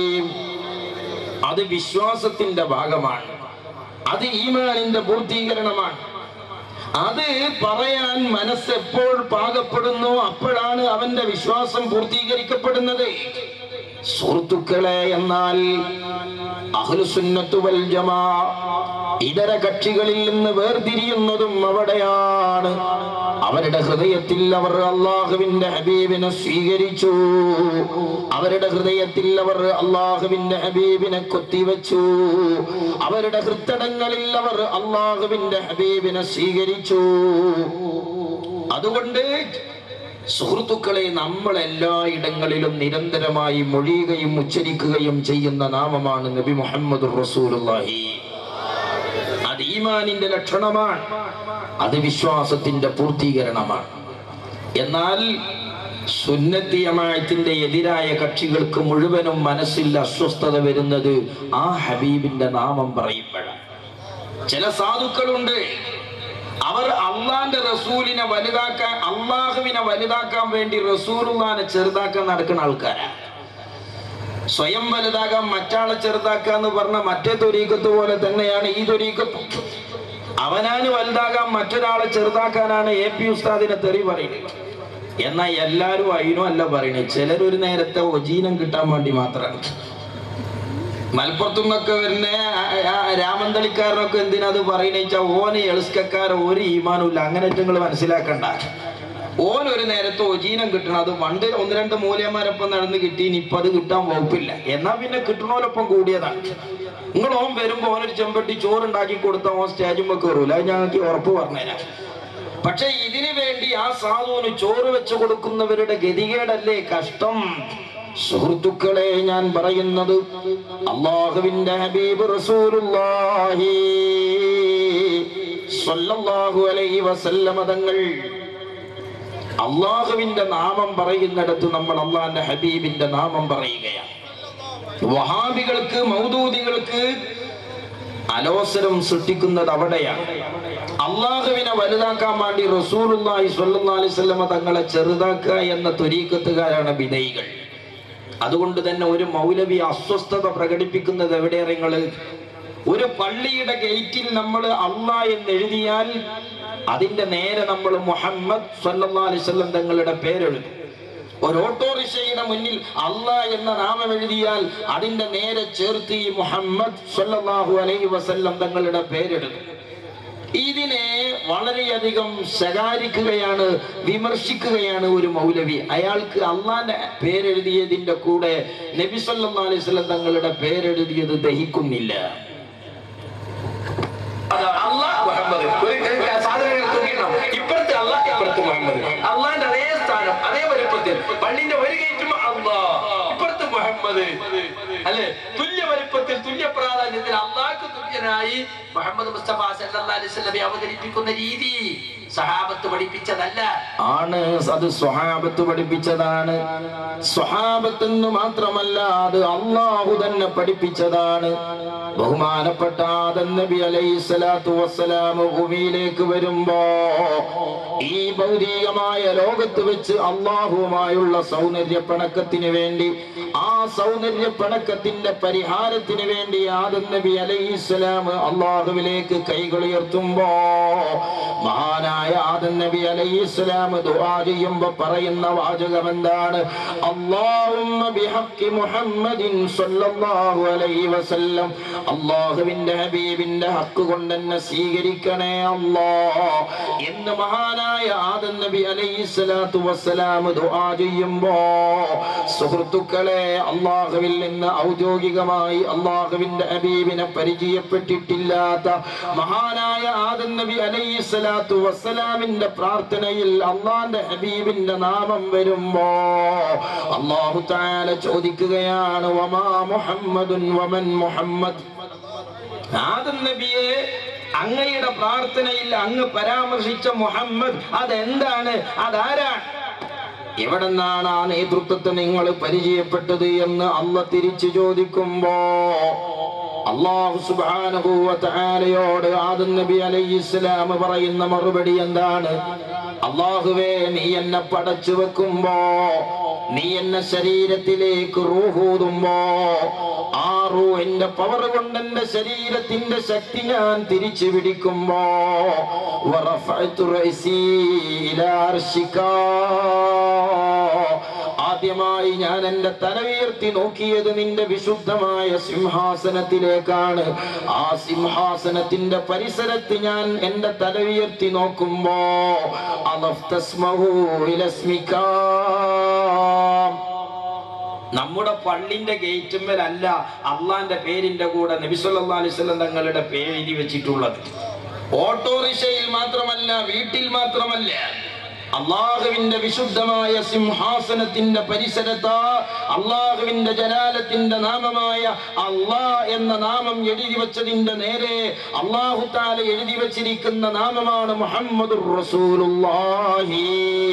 അത് വിശ്വാസത്തിന്റെ ഭാഗമാണ് അത് ഈമാനിന്റെ പൂർത്തീകരണമാണ് അത് പറയാൻ മനസ്സ് എപ്പോൾ പാകപ്പെടുന്നു അപ്പോഴാണ് അവന്റെ വിശ്വാസം പൂർത്തീകരിക്കപ്പെടുന്നത് സുഹൃത്തുക്കളെ എന്നാൽ അഹ്ലുസുന്നത്തു വൽ ജമാ ഇതര കക്ഷികളിൽ നിന്ന് വേർതിരിയുന്നതും അവിടെയാണ് അവരുടെ ഹൃദയത്തിൽ അവർ അള്ളാഹുവിന്റെ ഹബീബിനെ സ്വീകരിച്ചു അവരുടെ ഹൃദയത്തിൽ അവർ അള്ളാഹുവിന്റെ ഹബീബിനെ കൊത്തിവെച്ചു അവരുടെ ഹൃത്തടങ്ങളിൽ അവർ അള്ളാഹുവിന്റെ ഹബീബിനെ സ്വീകരിച്ചു അതുകൊണ്ട് സുഹൃത്തുക്കളെ നമ്മൾ എല്ലായിടങ്ങളിലും നിരന്തരമായി മൊഴിയുകയും ഉച്ചരിക്കുകയും ചെയ്യുന്ന നാമമാണ് നബി മുഹമ്മദ് റസൂലുള്ളാഹി ഈമാനിന്റെ ലക്ഷണമാണ് അത് വിശ്വാസത്തിന്റെ പൂർത്തീകരണമാണ് എന്നാൽ സുന്നത്തി ജമാഅത്തിന്റെ എതിരായ കക്ഷികൾക്ക് മുഴുവനും മനസ്സിൽ അസ്വസ്ഥത വരുന്നത് ആ ഹബീബിന്റെ നാമം പറയുമ്പോഴാണ് ചില സാധുക്കളുണ്ട് അവർ അള്ളാന്റെ റസൂലിനെ വലുതാക്കാൻ അള്ളാഹുവിനെ വലുതാക്കാൻ വേണ്ടി റസൂലുള്ളാനെ ചെറുതാക്കാൻ നടക്കുന്ന ആൾക്കാരാണ് സ്വയം വലുതാകാൻ മറ്റാളെ ചെറുതാക്കുക എന്ന് പറഞ്ഞ മറ്റേ തൊരീക്കത്ത് പോലെ തന്നെയാണ് ഈ തൊരീക്കത്ത് അവനാന് വലുതാകാൻ മറ്റൊരാളെ ചെറുതാക്കാനാണ് എ പി ഉസ്താദിനെ തെറി പറയുന്നത് എന്നാൽ എല്ലാരും അതിനും അല്ല പറയണേ ചിലരൊരു നേരത്തെ ഒജീനം കിട്ടാൻ വേണ്ടി മാത്രമാണ് മലപ്പുറത്തു നിന്നൊക്കെ വരുന്ന ആ- ആ രാമന്തളിക്കാരനൊക്കെ എന്തിനാ അത് പറയണെച്ചാ ഓന് എളുസ്കക്കാരൻ ഒരു ഈമാനുമില്ല അങ്ങനെ നിങ്ങൾ മനസ്സിലാക്കണ്ട ഓൻ ഒരു നേരത്തെ ഒജീനം കിട്ടണം അത് പണ്ട് ഒന്ന് രണ്ട് മൂല്യന്മാരൊപ്പം നടന്ന് കിട്ടി ഇനിയിപ്പൊ അത് കിട്ടാൻ വകുപ്പില്ല എന്നാ പിന്നെ കിട്ടണോലൊപ്പം കൂടിയതാണ് നിങ്ങൾ ഓൻ വരുമ്പോ ഓനൊരു ചെമ്പട്ടി ചോറുണ്ടാക്കി കൊടുത്ത ഓൻ സ്റ്റേജുമ്പോ കയറൂല അത് ഞങ്ങൾക്ക് ഉറപ്പ് പറഞ്ഞുതരാം പക്ഷെ ഇതിനു വേണ്ടി ആ സാധുവിന് ചോറ് വെച്ചു കൊടുക്കുന്നവരുടെ ഗതികേടല്ലേ കഷ്ടം സുഹൃത്തുക്കളെ ഞാൻ പറയുന്നത് അള്ളാഹുവിന്റെ ഹബീബ് റസൂലുള്ളാഹി സ്വല്ലല്ലാഹു അലൈഹി വസല്ലമ തങ്ങൾ അള്ളാഹുവിന്റെ നാമം പറയുന്നിടത്ത് നമ്മൾ അള്ളാഹിന്റെ ഹബീബിന്റെ നാമം പറയുകയാണ് വഹാബികൾക്ക് മൗദൂദികൾക്ക് അലോസരം സൃഷ്ടിക്കുന്നത് അവിടെയാണ് അള്ളാഹുവിനെ വലുതാക്കാൻ വേണ്ടി റസൂലുള്ളാഹി സ്വല്ലല്ലാഹി അലൈഹി വസല്ലമ തങ്ങളെ ചെറുതാക്കുക എന്ന ത്വരീക്കത്തുകാരാണ് വിധേയികൾ അതുകൊണ്ട് തന്നെ ഒരു മൗലവി അസ്വസ്ഥത പ്രകടിപ്പിക്കുന്നത് എവിടെയാണ് നിങ്ങള് ഒരു പള്ളിയുടെ ഗേറ്റിൽ നമ്മൾ അള്ളാ എന്ന് എഴുതിയാൽ അതിന്റെ നേരെ നമ്മൾ മുഹമ്മദ് സല്ലല്ലാഹു അലൈഹി വസല്ലം തങ്ങളുടെ പേരെഴുതും ഒരു ഓട്ടോറിക്ഷയുടെ മുന്നിൽ അള്ളാ എന്ന നാമം എഴുതിയാൽ അതിന്റെ നേരെ ചേർത്ത് ഈ മുഹമ്മദ് സല്ലല്ലാഹു അലൈഹി വസല്ലം തങ്ങളുടെ പേരെടുക്കും ഇതിനെ വളരെയധികം ശകാരിക്കുകയാണ് വിമർശിക്കുകയാണ് ഒരു മൗലവി അയാൾക്ക് അള്ളാന്റെ പേരെഴുതിയതിന്റെ കൂടെ നബി സല്ലല്ലാഹു അലൈഹി വസല്ലം തങ്ങളുടെ പേരെഴുതിയത് ദഹിക്കുന്നില്ല അള്ളാഹ് മുഹമ്മദ് ഒരു സാധനങ്ങൾ തൂക്കിയിടണം ഇപ്പുറത്ത് അള്ളാഹ് ഇപ്പുറത്ത് മുഹമ്മദ് അള്ളാന്റെ അതേ സ്ഥാനം അതേ വലുപ്പത്തിൽ പള്ളിന്റെ ഒരു ഗേറ്റും അള്ളാഹ് ഇപ്പുറത്ത് മുഹമ്മദ് അല്ലെ തുല്യ വലുപ്പത്തിൽ തുല്യ പ്രാധാന്യത്തിൽ അള്ളാഹ്ക്ക് തുല്യനായി മുഹമ്മദ് മുസ്തഫ സല്ലല്ലാഹു അലൈഹി വസല്ലമയെ അവതരിപ്പിക്കുന്ന രീതി സഹാബത്ത് പഠിപ്പിച്ചതല്ല ആണ് അത് സ്വഹാബത്ത് പഠിപ്പിച്ചതാണ് സ്വഹാബത്ത് എന്ന് മാത്രമല്ല അത് അള്ളാഹു തന്നെ പഠിപ്പിച്ചതാണ് ബഹുമാനപ്പെട്ട ആദം നബി അലൈഹി സ്വലാത്തു വസ്സലാം ഭൂമിയിലേക്ക് വരുമ്പോ ഈ ഭൗതികമായ ലോകത്ത് വെച്ച് അള്ളാഹുവുമായുള്ള സൗന്ദര്യ പിണക്കത്തിന് വേണ്ടി ആ സൗന്ദര്യ പിണക്കത്തിന്റെ പരിഹാരത്തിന് വേണ്ടി ആദം നബി അലൈഹി സ്വലാം അള്ളാഹുവിലേക്ക് കൈകൾ ഉയർത്തുമ്പോ മഹാനായ ആദം നബി അലൈഹി സ്വലാം ദുആ ചെയ്യുമ്പോ പറയുന്ന വാചകം എന്താണ് അല്ലാഹുമ്മ ബിഹഖി മുഹമ്മദിൻ സ്വല്ലല്ലാഹു അലൈഹി വസല്ലം അല്ലാഹുവിന്റെ ഹബീബിന്റെ ഹക്ക് കൊണ്ട് എന്നെ സ്വീകരിക്കണേ അല്ലാ എന്ന് മഹാനായ ആദം നബി അലൈഹി സ്വലാത്തു വസ്സലാം ദുആ ചെയ്യുമ്പോ സുഹൃത്തുക്കളെ അള്ളാഹുവിൽ നിന്ന് ഔദ്യോഗികമായി അള്ളാഹുവിന്റെ ഹബീബിനെ പരിചയപ്പെട്ടിട്ടില്ലാത്ത മഹാനായ ആദം നബി അലൈഹി സ്വലാത്തു വസ്സലാമിന്റെ പ്രാർത്ഥനയിൽ അള്ളാന്റെ ഹബീബിന്റെ നാമം വരുമ്പോ അള്ളാഹു താല ചോദിക്കുകയാണ് വമാ മുഹമ്മദുൻ വമൻ മുഹമ്മദ് ആദം നബിയെ അങ്ങയുടെ പ്രാർത്ഥനയിൽ അങ്ങ് പരാമർശിച്ച മുഹമ്മദ് അതെന്താണ് അതാരാണ് എവിടെ നിന്നാണ് ആ നേതൃത്വത്തെ നിങ്ങൾ പരിചയപ്പെട്ടത് എന്ന് അല്ല തിരിച്ചു ചോദിക്കുമ്പോ അള്ളാഹു സുബ്ഹാനഹു വ തആലയോട് ആദം നബി അലൈഹിസ്സലാം പറയുന്ന മറുപടി എന്താണ് അള്ളാഹുവേ നീ എന്നെ പടച്ചു വെക്കുമ്പോ നീ എന്നെ ശരീരത്തിലേക്ക് റൂഹൂതുമ്പോ ആ റൂഹിന്റെ പവർ കൊണ്ട് എന്റെ ശരീരത്തിന്റെ ശക്തി ഞാൻ തിരിച്ചു പിടിക്കുമ്പോ വറഫഅതു റഅസി ഇലാ അർശികാ ആദ്യമായി ഞാൻ എന്റെ തല ഉയർത്തി നോക്കിയത് നിന്റെ വിശുദ്ധമായ സിംഹാസനത്തിലേക്കാണ് ആ സിംഹാസനത്തിന്റെ പരിസരത്ത് ഞാൻ എന്റെ തല ഉയർത്തി നോക്കുമ്പോ അലഫ്തസ്മഹു ഇലസ്മികാ നമ്മുടെ പള്ളിന്റെ ഗേറ്റുമ്മലല്ല അള്ളാന്റെ പേരിന്റെ കൂടെ നബിസല്ലാ അലൈവല്ലം തങ്ങളുടെ പേരെഴുതി വെച്ചിട്ടുള്ളത് ഓട്ടോറിക്ഷയിൽ മാത്രമല്ല വീട്ടിൽ മാത്രമല്ല അള്ളാഹുവിന്റെ വിശുദ്ധമായ സിംഹാസനത്തിന്റെ പരിസരത്ത് അള്ളാഹുവിന്റെ ജലാലത്തിന്റെ നാമമായ അള്ളാ എന്ന നാമം എഴുതി വച്ചതിന്റെ നേരെ അള്ളാഹു താല എഴുതി വച്ചിരിക്കുന്ന നാമമാണ് മുഹമ്മദ് റസൂലുള്ളാഹി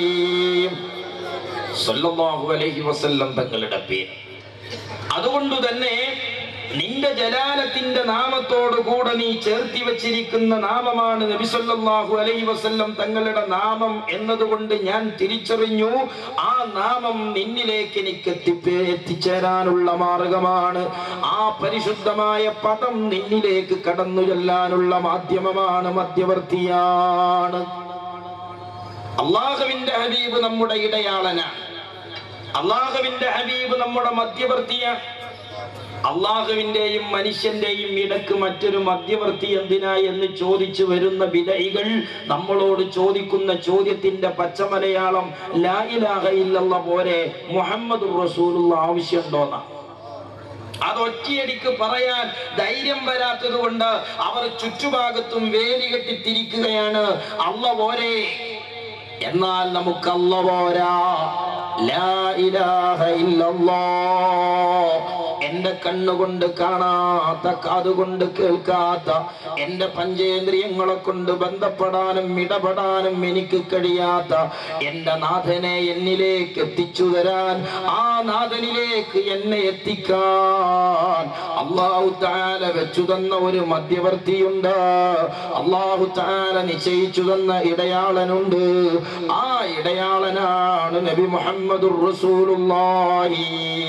സല്ലല്ലാഹു അലൈഹി വസല്ലം തങ്ങളുടെ പേര് അതുകൊണ്ട് തന്നെ നിന്റെ ജലാലത്തിന്റെ നാമത്തോടു കൂടെ നീ ചേർത്തി വച്ചിരിക്കുന്ന നാമമാണ് നബി സല്ലല്ലാഹു അലൈഹി വസല്ലം തങ്ങളുടെ നാമം എന്നതുകൊണ്ട് ഞാൻ തിരിച്ചറിഞ്ഞു ആ നാമം നിന്നിലേക്ക് എനിക്ക് എത്തിപ്പേ എത്തിച്ചേരാനുള്ള മാർഗമാണ് ആ പരിശുദ്ധമായ പദം നിന്നിലേക്ക് കടന്നു ചെല്ലാനുള്ള മാധ്യമമാണ് മധ്യവർത്തിയാണ് അള്ളാഹുവിന്റെ ഹബീബ് നമ്മുടെ ഇടയാളനാണ് അള്ളാഹുവിന്റെ ഹബീബ് നമ്മുടെ മധ്യവർത്തിയാണ് അള്ളാഹുവിന്റെയും മനുഷ്യന്റെയും ഇടക്ക് മറ്റൊരു മധ്യവർത്തി എന്തിനാ എന്ന് ചോദിച്ചു വരുന്ന വിധയികൾ നമ്മളോട് ചോദിക്കുന്ന ചോദ്യത്തിന്റെ പച്ചമലയാളം ലാ ഇലാഹ ഇല്ലല്ല പോരെ മുഹമ്മദ് റസൂലുള്ള ആവശ്യമുണ്ടോന്നാ അത് ഒറ്റയടിക്ക് പറയാൻ ധൈര്യം വരാത്തത് കൊണ്ട് അവർ ചുറ്റുഭാഗത്തും വേലി കെട്ടി തിരിക്കുകയാണ് അല്ല പോരെ എന്നാൽ നമുക്ക് അല്ല പോരാ ലാ ഇലാഹ ഇല്ലല്ലാഹ് എന്റെ കണ്ണുകൊണ്ട് കാണാത്ത കാതുകൊണ്ട് കേൾക്കാത്ത എന്റെ പഞ്ചേന്ദ്രിയങ്ങളെ കൊണ്ട് ബന്ധപ്പെടാനും ഇടപെടാനും എനിക്ക് കഴിയാത്ത എന്റെ നാഥനെ എന്നിലേക്ക് എത്തിച്ചു തരാൻ ആ നാഥനിലേക്ക് എന്നെ എത്തിക്കാൻ അള്ളാഹു താല വെച്ചു തന്ന ഒരു മധ്യവർത്തിയുണ്ട് അള്ളാഹു താല നിശ്ചയിച്ചു തന്ന ഇടയാളനുണ്ട് ആ ഇടയാളനാണ് നബി മുഹമ്മദുർ റസൂലുള്ളാഹി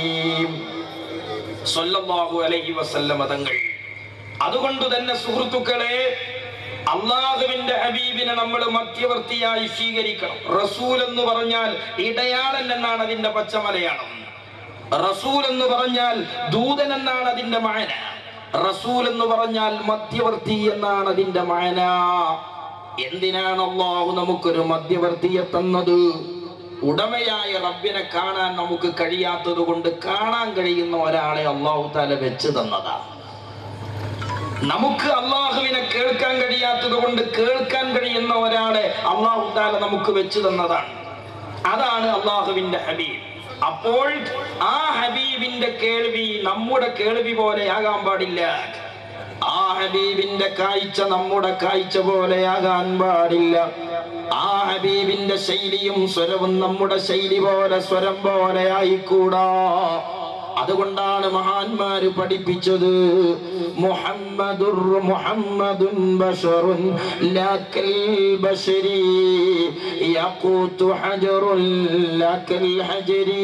സ്വല്ലല്ലാഹു അലൈഹി വസല്ലമ തങ്ങൾ അതുകൊണ്ട് തന്നെ സുഹൃത്തുക്കളെ അള്ളാഹുവിന്റെ ഹബീബിനെ നമ്മൾ മധ്യവർത്തിയായി സ്വീകരിക്കണം റസൂൽ എന്ന് പറഞ്ഞാൽ ഇടയാളൻ എന്നാണ് അതിന്റെ പച്ച മലയാളം റസൂൽ എന്ന് പറഞ്ഞാൽ ദൂതൻ എന്നാണ് അതിന്റെ മായന റസൂൽ എന്ന് പറഞ്ഞാൽ മധ്യവർത്തി എന്നാണ് അതിന്റെ മായന എന്തിനാണ് അള്ളാഹു നമുക്കൊരു മധ്യവർത്തിയെ തന്നത് ഉടമയായ റബ്ബിനെ കാണാൻ നമുക്ക് കഴിയാത്തത് കൊണ്ട് കാണാൻ കഴിയുന്ന ഒരാളെ അള്ളാഹു താല വെച്ച് തന്നതാണ് നമുക്ക് അള്ളാഹുവിനെ കേൾക്കാൻ കഴിയാത്തത് കൊണ്ട് കേൾക്കാൻ കഴിയുന്ന ഒരാളെ അള്ളാഹു താല നമുക്ക് വെച്ച് തന്നതാണ് അതാണ് അള്ളാഹുവിന്റെ ഹബീബ് അപ്പോൾ ആ ഹബീബിന്റെ കേൾവി നമ്മുടെ കേൾവി പോലെ ആകാൻ പാടില്ല ആ ഹബീബിന്റെ കാഴ്ച നമ്മുടെ കാഴ്ച പോലെയാകാൻ പാടില്ല ആ ഹബീബിന്റെ ശൈലിയും സ്വരവും നമ്മുടെ ശൈലി പോലെ സ്വരം പോലെ ആയിക്കൂടാ അതുകൊണ്ടാണ് മഹാന്മാര് പഠിപ്പിച്ചത് മുഹമ്മദുർ മുഹമ്മദുൻ ബശറുൻ ലാക്കൽ ബശരി യഖൂതു ഹജറുൻ ലാക്കൽ ഹജരി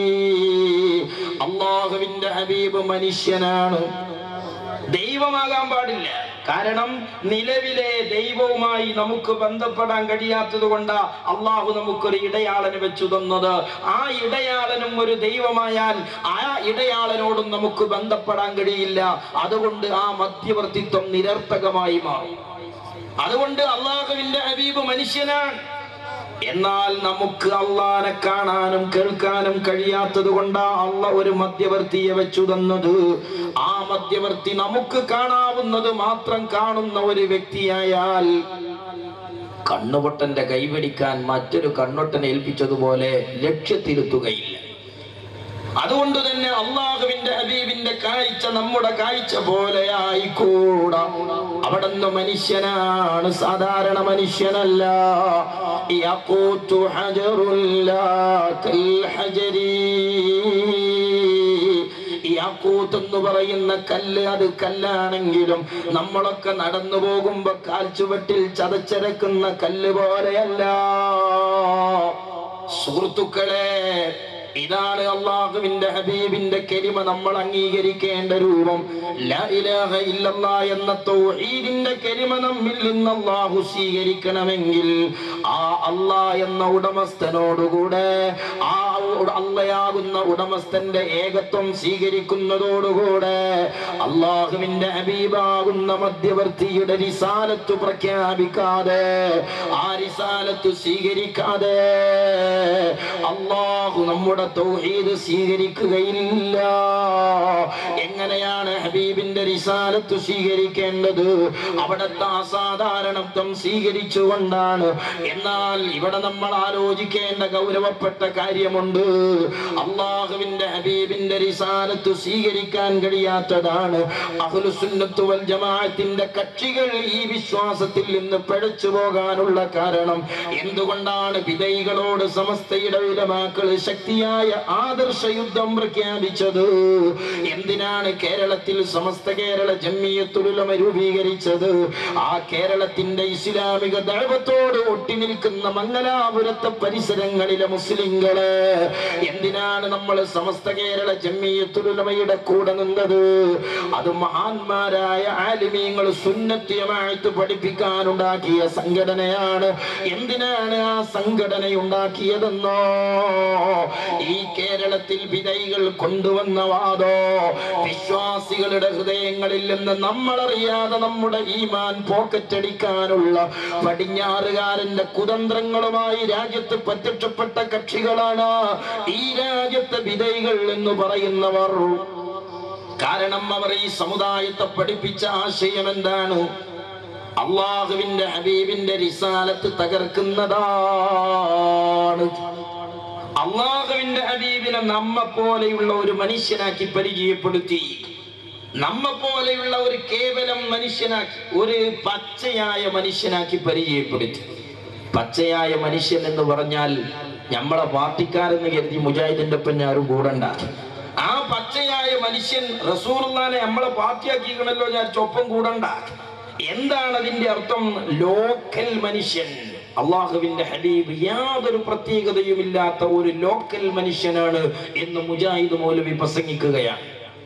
അള്ളാഹുവിന്റെ ഹബീബ് മനുഷ്യനാണ് ദൈവമാകാൻ പാടില്ല കാരണം നിലവിലെ ദൈവവുമായി നമുക്ക് ബന്ധപ്പെടാൻ കഴിയാത്തത് കൊണ്ട് അള്ളാഹു നമുക്കൊരു ഇടയാളന് വെച്ചു തന്നത് ആ ഇടയാളനും ഒരു ദൈവമായാൽ ആ ഇടയാളനോടും നമുക്ക് ബന്ധപ്പെടാൻ കഴിയില്ല അതുകൊണ്ട് ആ മധ്യവർത്തിത്വം നിരർത്ഥകമായി മാറും അതുകൊണ്ട് അള്ളാഹുവിന്റെ ഹബീബ് മനുഷ്യനാണ് എന്നാൽ നമുക്ക് അള്ളാനെ കാണാനും കേൾക്കാനും കഴിയാത്തത് കൊണ്ടാ അള്ള ഒരു മധ്യവർത്തിയെ വെച്ചു തന്നത് ആ മധ്യവർത്തി നമുക്ക് കാണാവുന്നത് മാത്രം കാണുന്ന ഒരു വ്യക്തിയായാൽ കണ്ണുപൊട്ടന്റെ കൈപിടിക്കാൻ മറ്റൊരു കണ്ണൊട്ടനെ ഏൽപ്പിച്ചതുപോലെ ലക്ഷ്യത്തിലെത്തുകയില്ല അതുകൊണ്ട് തന്നെ അള്ളാഹുവിന്റെ ഹബീബിന്റെ കാഴ്ച നമ്മുടെ കാഴ്ച പോലെ ആയിക്കൂടാ അവിടുന്ന് മനുഷ്യനാണ് സാധാരണ മനുഷ്യനല്ല യഖൂതു ഹജറുല്ലാ കൽ ഹജരീ യാക്കൂത്ത് എന്ന് പറയുന്ന കല്ല് അത് കല്ലാണെങ്കിലും നമ്മളൊക്കെ നടന്നു പോകുമ്പോ കാൽച്ചുവട്ടിൽ ചതച്ചരക്കുന്ന കല്ല് പോലെയല്ല സുഹൃത്തുക്കളെ ഇതാണ് അള്ളാഹുവിന്റെ ഹബീബിന്റെ കെരിമ നമ്മൾ അംഗീകരിക്കേണ്ട രൂപം ലാ ഇലാഹ ഇല്ലല്ലാ എന്ന തൗഹീദിന്റെ കെരിമ നമ്മിൽ നിന്ന് അള്ളാഹു സ്വീകരിക്കണമെങ്കിൽ ആ അള്ളാ എന്ന ഉടമസ്ഥനോടുകൂടെ ആ ഉട- അള്ളയാകുന്ന ഉടമസ്ഥന്റെ ഏകത്വം സ്വീകരിക്കുന്നതോടുകൂടെ അള്ളാഹുവിന്റെ ഹബീബാകുന്ന മധ്യവർത്തിയുടെ റിസാലത്ത് പ്രഖ്യാപിക്കാതെ ആ റിസാലത്ത് സ്വീകരിക്കാതെ അള്ളാഹു നമ്മുടെ തൗഹീദ് സ്വീകരിക്കുകയില്ല എങ്ങനെയാണ് ഹബീബിന്റെ റിസാലത്ത് സ്വീകരിക്കേണ്ടത് അവിടുത്തെ അസാധാരണത്വം സ്വീകരിച്ചുകൊണ്ടാണ് എന്നാൽ ഇവിടെ നമ്മൾ ആലോചിക്കേണ്ട ഗൗരവപ്പെട്ട കാര്യമുണ്ട് അള്ളാഹുവിന്റെ ഹബീബിന്റെ റിസാലത്ത് സ്വീകരിക്കാൻ കഴിയാത്തതാണ് അഹ്ലുസുന്നത്ത് വൽ ജമാഅത്തിന്റെ കക്ഷികൾ ഈ വിശ്വാസത്തിൽ നിന്ന് പിഴച്ചു പോകാനുള്ള കാരണം എന്തുകൊണ്ടാണ് വിധൈകളോട് സമസ്തയുടെ ഉലമാക്കൾ ശക്തിയായ ആദർശ യുദ്ധം പ്രഖ്യാപിച്ചത് എന്തിനാണ് കേരളത്തിൽ സമസ്ത കേരള ജമ്മിയത്തുലുലമ രൂപീകരിച്ചത് ആ കേരളത്തിന്റെ ഇസ്ലാമിക ദൈവത്തോട് ഒട്ടി നിൽക്കുന്ന മംഗലാപുരത്തെ പരിസരങ്ങളിലെ മുസ്ലിങ്ങള് എന്തിനാണ് നമ്മൾ സമസ്ത കേരള ജമ്മിയത്തുലുലമയുടെ കൂടെ നിന്നത് അത് മഹാന്മാരായ ആലിമീങ്ങൾ സുന്നത്യമായിട്ട് പഠിപ്പിക്കാനുണ്ടാക്കിയ സംഘടനയാണ് എന്തിനാണ് ആ സംഘടന ഉണ്ടാക്കിയതെന്നോ ഈ കേരളത്തിൽ വിധൈകൾ കൊണ്ടുവന്ന വാദോ വിശ്വാസികളുടെ ഹൃദയങ്ങളിൽ നിന്ന് നമ്മളറിയാതെ നമ്മുടെ ഈമാൻ പോക്കറ്റടിക്കാനുള്ള പടിഞ്ഞാറുകാരന്റെ കുതന്ത്രങ്ങളുമായി രാജ്യത്ത് പ്രത്യക്ഷപ്പെട്ട കക്ഷികളാണ് ഈ രാജ്യത്തെ വിധൈകൾ എന്ന് പറയുന്നവർ കാരണം അവർ ഈ സമുദായത്തെ പഠിപ്പിച്ച ആശയം എന്താണ് അള്ളാഹുവിന്റെ ഹബീബിന്റെ റിസാലത്ത് തകർക്കുന്നതാണ് അള്ളാഹുവിന്റെ ഹബീബിനെ നമ്മെ പോലെയുള്ള ഒരു മനുഷ്യനാക്കി പരിചയപ്പെടുത്തി നമ്മെ പോലെയുള്ള ഒരു കേവലം മനുഷ്യനാക്കി ഒരു പച്ചയായ മനുഷ്യനാക്കി പരിചയപ്പെടുത്തി പച്ചയായ മനുഷ്യൻ എന്ന് പറഞ്ഞാൽ നമ്മളെ പാർട്ടിക്കാരെന്ന് കരുതി മുജാഹിദിന്റെ ഒപ്പം ആരും കൂടണ്ട ആ പച്ചയായ മനുഷ്യൻ റസൂർലാനെ നമ്മളെ പാർട്ടിയാക്കിക്കണല്ലോ ഞാൻ ചൊപ്പം കൂടണ്ട എന്താണ് അതിന്റെ അർത്ഥം ലോക്കൽ മനുഷ്യൻ അള്ളാഹുവിന്റെ ഹബീബ് യാതൊരു പ്രത്യേകതയുമില്ലാത്ത ഒരു ലോക്കൽ മനുഷ്യനാണ് എന്ന് മുജാഹിദ് മൗലവി പ്രസംഗിക്കുകയാണ്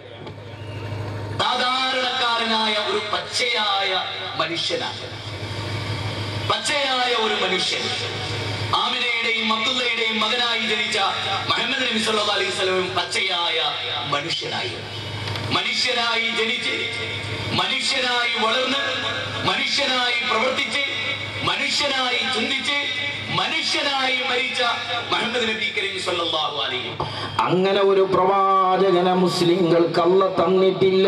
സാധാരണക്കാരനായ ഒരു പച്ചയായ മനുഷ്യനാണ് പച്ചയായ ഒരു മനുഷ്യൻ ആമിനയുടെയും അബ്ദുള്ളയുടെയും മകനായി ജനിച്ച മുഹമ്മദ് നബി സല്ലല്ലാഹു അലൈഹി വസല്ലം പച്ചയായ മനുഷ്യനായി മനുഷ്യനായി ജനിച്ച് മനുഷ്യനായി വളർന്ന് മനുഷ്യനായി പ്രവർത്തിച്ച് മനുഷ്യനായി ചിന്തിച്ച് മനുഷ്യനായി മരിച്ച മുഹമ്മദ് നബി കരീം സല്ലല്ലാഹു അലൈഹി അങ്ങനെ ഒരു പ്രവാചകനെ മുസ്ലിങ്ങൾക്ക് അല്ല തന്നിട്ടില്ല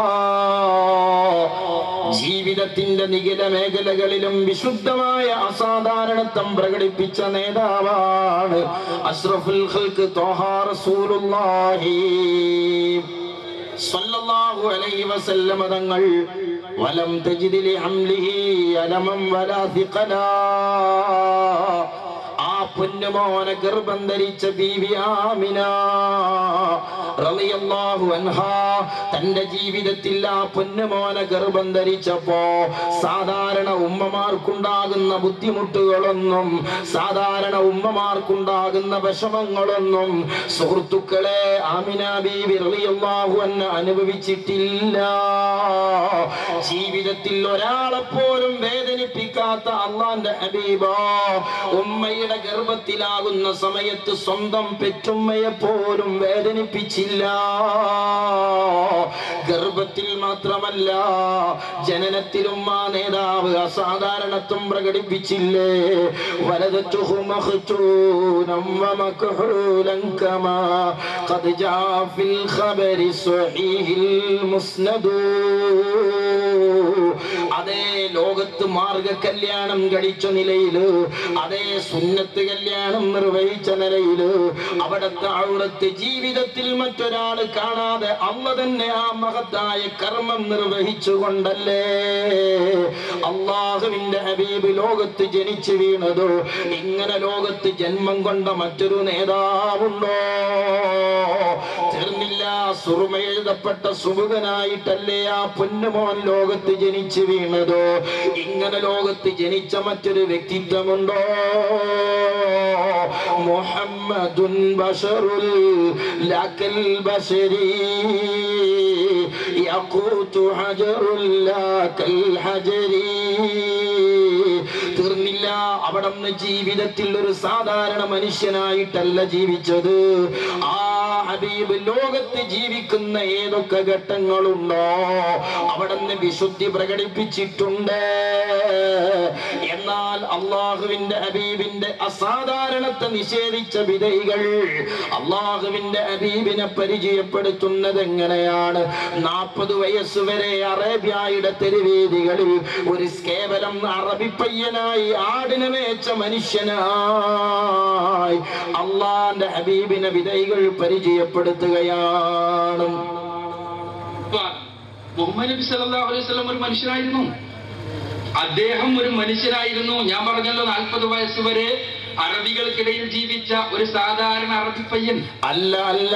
ജീവിതത്തിന്റെ നിഖില മേഖലകളിലും വിശുദ്ധമായ അസാധാരണത്വം പ്രകടിപ്പിച്ച നേതാവാണ് അഷ്റഫുൽ ഖൽക്ക് ത്വഹ റസൂലുള്ളാഹി സ്വല്ലല്ലാഹു അലൈഹി വസല്ലമ തങ്ങൾ വലം തജിദ് ലി അംലിഹി അലമം വലാ സിഖലാ ആ പൊന്നുമോനെ ഗർഭം ധരിച്ച ബീവി ആമിന റളിയല്ലാഹു അൻഹാ തന്റെ ജീവിതത്തിൽ ആ പൊന്നുമോനെ ഗർഭം ധരിച്ചപ്പോ സാധാരണ ഉമ്മമാർക്കുണ്ടാകുന്ന ബുദ്ധിമുട്ടുകളൊന്നും സാധാരണ ഉമ്മമാർക്കുണ്ടാകുന്ന വിഷമങ്ങളൊന്നും സുഹൃത്തുക്കളെ ആമിന ബീവി റളിയല്ലാഹു അൻഹ അനുഭവിച്ചിട്ടില്ല ജീവിതത്തിൽ ഒരാളെ പോലും വേദനിപ്പിക്കാത്ത അള്ളാന്റെ ഹബീബ ഉമ്മയുടെ ഗർഭത്തിലാകുന്ന സമയത്ത് സ്വന്തം പെറ്റുമ്മയെ പോലും വേദനിപ്പിച്ചില്ല ഗർഭത്തിൽ മാത്രമല്ല ജനനത്തിലും ആ നേതാവ് അസാധാരണത്വം പ്രകടിപ്പിച്ചില്ലേ വലതത്തുഹു മഖ്തൂനം വമക്ഹൂലൻ കമാ ഖദ് ജാ ഫിൽ ഖബരി സ്വഹീഹിൽ മുസ്നദൂ അതേ ലോകത്ത് മാർഗ കല്യാണം കഴിച്ച നിലയില് അതേ സുന്നത്ത് കല്യാണം നിർവഹിച്ച നിലയില് അവിടത്തെ അവിടത്തെ ജീവിതത്തിൽ മറ്റൊരാള് കാണാതെ അല്ല തന്നെ ആ മഹത്തായ കർമ്മം നിർവഹിച്ചു കൊണ്ടല്ലേ അള്ളാഹുവിന്റെ ഹബീബ് ലോകത്ത് ജനിച്ചു വീണതോ ഇങ്ങനെ ലോകത്ത് ജന്മം കൊണ്ട മറ്റൊരു നേതാവുണ്ടോ തീർന്നില്ല സുറുമ എഴുതപ്പെട്ട സുമുഖനായിട്ടല്ലേ ആ പൊന്നുമോൻ ലോകത്ത് ജനിച്ചു വീണതോ ഇങ്ങനെ ലോകത്ത് ജനിച്ച മറ്റൊരു വ്യക്തിത്വമുണ്ടോ മുഹമ്മദുൻ ബഷറുൽ ലക്കൽ ബഷരി യഖൂതു ഹജറുൽ ലക്കൽ ഹജരി തീർന്നില്ല അവിടുന്ന് ജീവിതത്തിൽ ഒരു സാധാരണ മനുഷ്യനായിട്ടല്ല ജീവിച്ചത് ആ ഹബീബ് ലോകത്ത് ജീവിക്കുന്ന ഏതൊക്കെ ഘട്ടങ്ങളുണ്ടോ അവിടുന്ന് വിശുദ്ധി പ്രകടിപ്പിച്ചിട്ടുണ്ട് എന്നാൽ അള്ളാഹുവിന്റെ ഹബീബിന്റെ അസാധാരണത്തെ നിഷേധിച്ച വിധൈകൾ അള്ളാഹുവിന്റെ ഹബീബിനെ പരിചയപ്പെടുത്തുന്നത് എങ്ങനെയാണ് നാൽപ്പത് വയസ്സ് വരെ അറേബ്യയുടെ തെരുവേദികളിൽ ഒരു കേവലം അറബി പയ്യനായി ആടിനെ മേച്ച മനുഷ്യനായി അള്ളാന്റെ ഹബീബിനെ വിധൈകൾ പരിചയപ്പെടുത്തുകയാണ് മുഹമ്മദ് നബി സല്ലല്ലാഹു അലൈഹി വസല്ലം ഒരു മനുഷ്യനായിരുന്നു അദ്ദേഹം ഒരു മനുഷ്യനായിരുന്നു ഞാൻ പറഞ്ഞല്ലോ നാൽപ്പത് വയസ്സ് വരെ അറബികൾക്കിടയിൽ ജീവിച്ച ഒരു സാധാരണ അറബി പയ്യൻ അല്ല അല്ല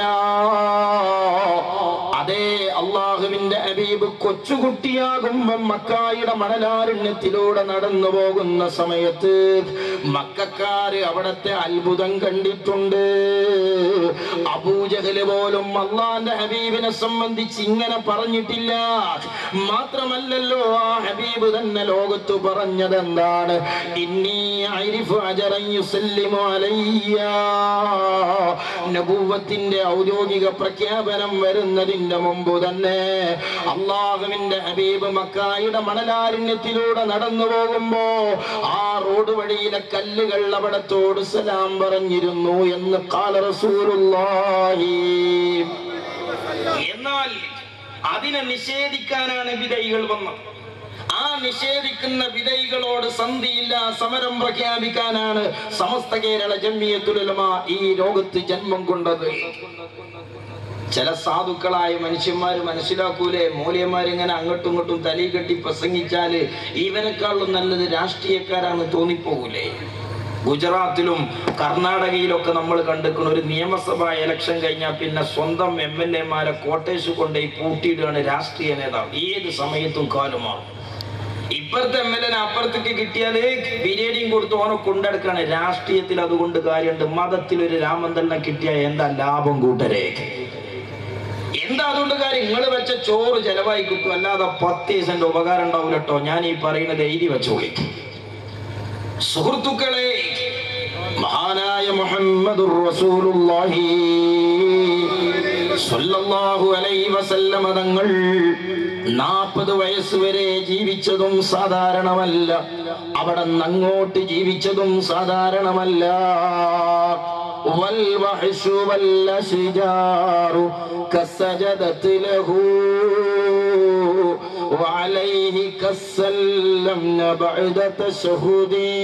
അതേ അള്ളാഹുവിന്റെ ഹബീബ് കൊച്ചുകുട്ടിയാകുമ്പം മക്കായുടെ മണലാരണ്യത്തിലൂടെ നടന്നു പോകുന്ന സമയത്ത് മക്കാര് അവിടത്തെ അത്ഭുതം കണ്ടിട്ടുണ്ട് അബൂജഹല് പോലും അള്ളാന്റെ ഹബീബിനെ സംബന്ധിച്ച് ഇങ്ങനെ പറഞ്ഞിട്ടില്ല മാത്രമല്ലല്ലോ ആ ഹബീബ് തന്നെ ലോകത്ത് പറഞ്ഞത് എന്താണ് ഇന്നീ അരിഫ് അജറൻ യുസല്ലിമു അലയ്യ നബുവത്തിന്റെ ഔദ്യോഗിക പ്രഖ്യാപനം വരുന്നതിന്റെ മുമ്പ് തന്നെ അള്ളാഹുവിന്റെ ഹബീബ് മക്കായുടെ മണലാരണ്യത്തിലൂടെ നടന്നു പോകുമ്പോ ആ റോഡ് വഴിയിലെ കല്ലുകൾ അവിടത്തോട് സലാം പറഞ്ഞിരുന്നു എന്ന് കാല റസൂലുള്ളാഹി എന്നാൽ അതിനെ നിഷേധിക്കാനാണ് വിധൈകൾ വന്നത് ആ നിഷേധിക്കുന്ന വിധൈകളോട് സന്ധിയില്ല സമരം പ്രഖ്യാപിക്കാനാണ് സമസ്ത കേരള ജമ്മിയത്തുലമ ഈ ലോകത്ത് ജന്മം കൊണ്ടത് ചില സാധുക്കളായ മനുഷ്യന്മാര് മനസ്സിലാക്കൂലേ മൂല്യന്മാരിങ്ങനെ അങ്ങോട്ടും ഇങ്ങോട്ടും തലി കെട്ടി പ്രസംഗിച്ചാല് ഇവനെക്കാളും നല്ലത് രാഷ്ട്രീയക്കാരാണ് തോന്നിപ്പോകൂലേ ഗുജറാത്തിലും കർണാടകയിലൊക്കെ നമ്മൾ കണ്ടിരിക്കുന്ന ഒരു നിയമസഭാ ഇലക്ഷൻ കഴിഞ്ഞാൽ പിന്നെ സ്വന്തം എം എൽ എമാരെ കോട്ടേഴ്സ് കൊണ്ടുപോയി പൂട്ടിയിടുകയാണ് രാഷ്ട്രീയ നേതാവ് ഏത് സമയത്തും കാലുമാറും ഇപ്പുറത്തെ എം എൽ എ അപ്പുറത്തേക്ക് കിട്ടിയാല് ബിരിയാണിയും കൊടുത്ത് ഓനെ കൊണ്ടെടുക്കാണ് രാഷ്ട്രീയത്തിൽ അതുകൊണ്ട് കാര്യമുണ്ട് മതത്തിൽ ഒരു രാമന്തലിനെ കിട്ടിയാൽ എന്താ ലാഭം കൂട്ടരേ എന്താ അതുകൊണ്ട് കാര്യം നിങ്ങൾ വെച്ച ചോറ് ചെലവായി കിട്ടും അല്ലാതെ പത്ത് സെന്റ് ഉപകാരം ഉണ്ടാവില്ല കേട്ടോ ഞാൻ ഈ പറയുന്നത് എഴുതി വെച്ചോളി സുഹൃത്തുക്കളെ മഹാനായ മുഹമ്മദുർ റസൂലുള്ളാഹി സ്വല്ലല്ലാഹു അലൈഹി വസല്ലമ തങ്ങൾ നാൽപ്പത് വയസ്സ് വരെ ജീവിച്ചതും സാധാരണമല്ല അവിടെ അങ്ങോട്ട് ജീവിച്ചതും സാധാരണമല്ല والوحش والأشجار كالسجدة له وعليه كالسلمن بعد تشهدي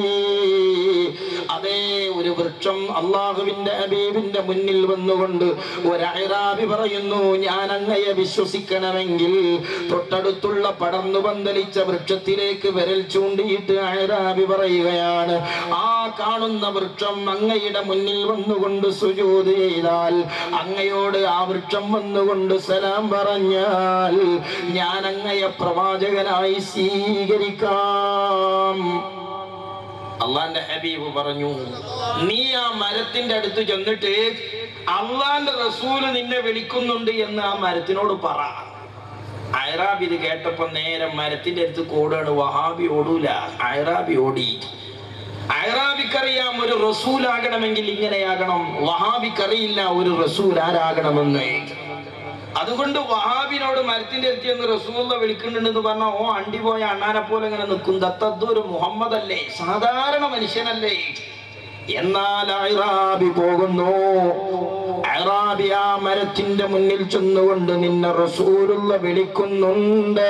അതേ ഒരു വൃക്ഷം അള്ളാഹുവിന്റെ ഹബീബിന്റെ മുന്നിൽ വന്നുകൊണ്ട് ഒരൈറാബി പറയുന്നു ഞാൻ അങ്ങയെ വിശ്വസിക്കണമെങ്കിൽ തൊട്ടടുത്തുള്ള പടർന്നു പന്തലിച്ച വൃക്ഷത്തിലേക്ക് വിരൽ ചൂണ്ടിയിട്ട് ഐറാബി പറയുകയാണ് ആ കാണുന്ന വൃക്ഷം അങ്ങയുടെ മുന്നിൽ വന്നുകൊണ്ട് സുജൂത് ചെയ്താൽ അങ്ങയോട് ആ വൃക്ഷം വന്നുകൊണ്ട് സലാം പറഞ്ഞാൽ ഞാൻ അങ്ങയെ പ്രവാചകനായി സ്വീകരിക്കാം അള്ളാന്റെ ഹബീബ് പറഞ്ഞു നീ ആ മരത്തിന്റെ അടുത്ത് ചെന്നിട്ട് അള്ളാന്റെ റസൂല് നിന്നെ വിളിക്കുന്നുണ്ട് എന്ന് ആ മരത്തിനോട് പറ ഐറാബി ഇത് കേട്ടപ്പോ നേരെ മരത്തിന്റെ അടുത്ത് ഓടാണ് വഹാബി ഓടൂല ഐറാബി ഓടി ഐറാബിക്കറിയാം ഒരു റസൂലാകണമെങ്കിൽ ഇങ്ങനെയാകണം വഹാബിക്കറിയില്ല ഒരു റസൂൽ ആരാകണമെന്ന് അതുകൊണ്ട് വഹാബിനോട് മരത്തിന്റെ അടുത്ത് എന്ന് റസൂല വിളിക്കുന്നുണ്ടെന്ന് പറഞ്ഞാൽ ഓ അണ്ടി പോയ അണ്ണാനെ പോലെ ഇങ്ങനെ നിൽക്കും ദത്തദ്ദൂർ മുഹമ്മദ് അല്ലേ സാധാരണ മനുഷ്യനല്ലേ എന്നാൽ ഐറാബി പോകുന്നു ഐറാബി ആ മരത്തിന്റെ മുന്നിൽ ചെന്നുകൊണ്ട് നിന്നെ റസൂലുള്ള വിളിക്കുന്നുണ്ട്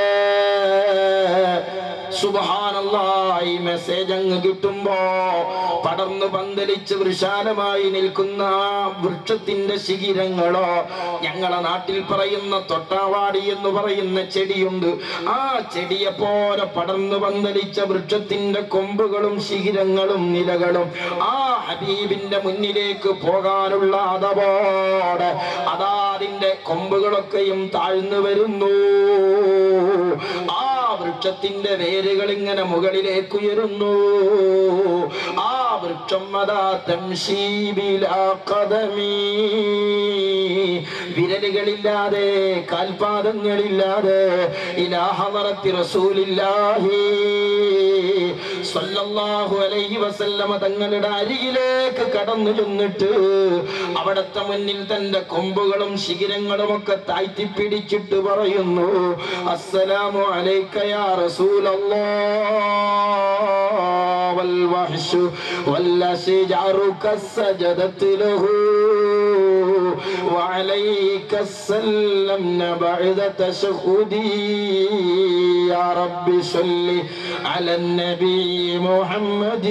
സുബഹാനല്ലാ ഈ മെസ്സേജ് അങ്ങ് കിട്ടുമ്പോ പടർന്നു പന്തലിച്ച് വിശാലമായി നിൽക്കുന്ന ആ വൃക്ഷത്തിന്റെ ശിഖിരങ്ങളോ ഞങ്ങളെ നാട്ടിൽ പറയുന്ന തൊട്ടാവാടി എന്ന് പറയുന്ന ചെടിയുണ്ട് ആ ചെടിയെ പോലെ പടർന്നു പന്തലിച്ച വൃക്ഷത്തിന്റെ കൊമ്പുകളും ശിഖിരങ്ങളും നിലകളും ആ ഹബീബിന്റെ മുന്നിലേക്ക് പോകാനുള്ള അതപോടെ അതാ അതിന്റെ കൊമ്പുകളൊക്കെയും താഴ്ന്നു വരുന്നു ആ വൃക്ഷത്തിന്റെ വേരുകൾ ഇങ്ങനെ മുകളിലേക്ക് ഉയരുന്നു ആ വൃക്ഷം അതാ തംശീബിലാ ഖദമീ. വിരലുകളില്ലാതെ കാൽപാദങ്ങളില്ലാതെ ഇലാഹമറത്തി റസൂലില്ലാഹി സ്വല്ലല്ലാഹു അലൈഹി വസല്ലമ തങ്ങളുടെ അരികിലേക്ക് കടന്നു ചെന്നിട്ട് അവിടത്തെ മുന്നിൽ തന്റെ കൊമ്പുകളും ശിഖിരങ്ങളും ഒക്കെ താഴ്ത്തിപ്പിടിച്ചിട്ട് പറയുന്നു അസ്സലാമു അലൈക യാ റസൂലല്ലാഹ് വൽ വഹ്ശു والأشجار كالسجدة له وعليك السلمن بعد تشهدي يا رب صل على النبي محمد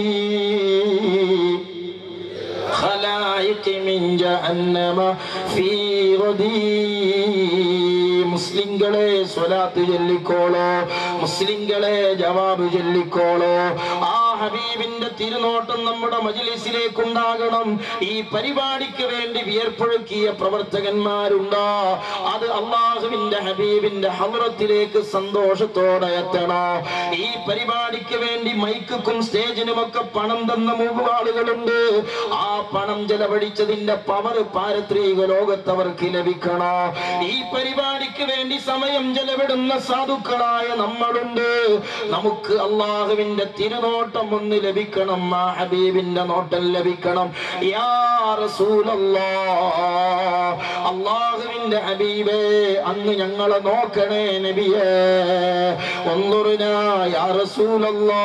خلائق من جهنم في غدي മുസ്ലിങ്ങളെ സ്വലാത്ത് ചൊല്ലിക്കോളോ മുസ്ലിങ്ങളെ ജവാബ് ചൊല്ലിക്കോളോ ആ ഹബീബിന്റെ തിരുനോട്ടം നമ്മുടെ മജിലിസിലേക്ക് ഉണ്ടാകണം ഈ പരിപാടിക്ക് വേണ്ടി വിയർപ്പൊഴുക്കിയ പ്രവർത്തകന്മാരുണ്ടോ അത് അള്ളാഹുവിന്റെ ഹബീബിന്റെ ഹവറത്തിലേക്ക് സന്തോഷത്തോടെ എത്തണോ ഈ പരിപാടിക്ക് വേണ്ടി മൈക്കും സ്റ്റേജിനുമൊക്കെ പണം തന്ന മൂന്ന് ആളുകളുണ്ട് ആ പണം ചെലവഴിച്ചതിന്റെ പവർ പാരത്രിക ലോകത്തവർക്ക് ലഭിക്കണോ ഈ പരിപാടിക്ക് വേണ്ടി സമയം ചെലവിടുന്ന സാധുക്കളായ നമ്മളുണ്ട് നമുക്ക് അള്ളാഹുവിന്റെ തിരുനോട്ടം ഒന്ന് ലഭിക്കണം ആ ഹബീബിന്റെ നോട്ടം ലഭിക്കണം യാ റസൂലല്ലാ അള്ളാഹുവിന്റെ ഹബീബേ അങ്ങ് ഞങ്ങളെ നോക്കണേ നബിയേ ഒന്നുറിനാ യാ റസൂലല്ലാ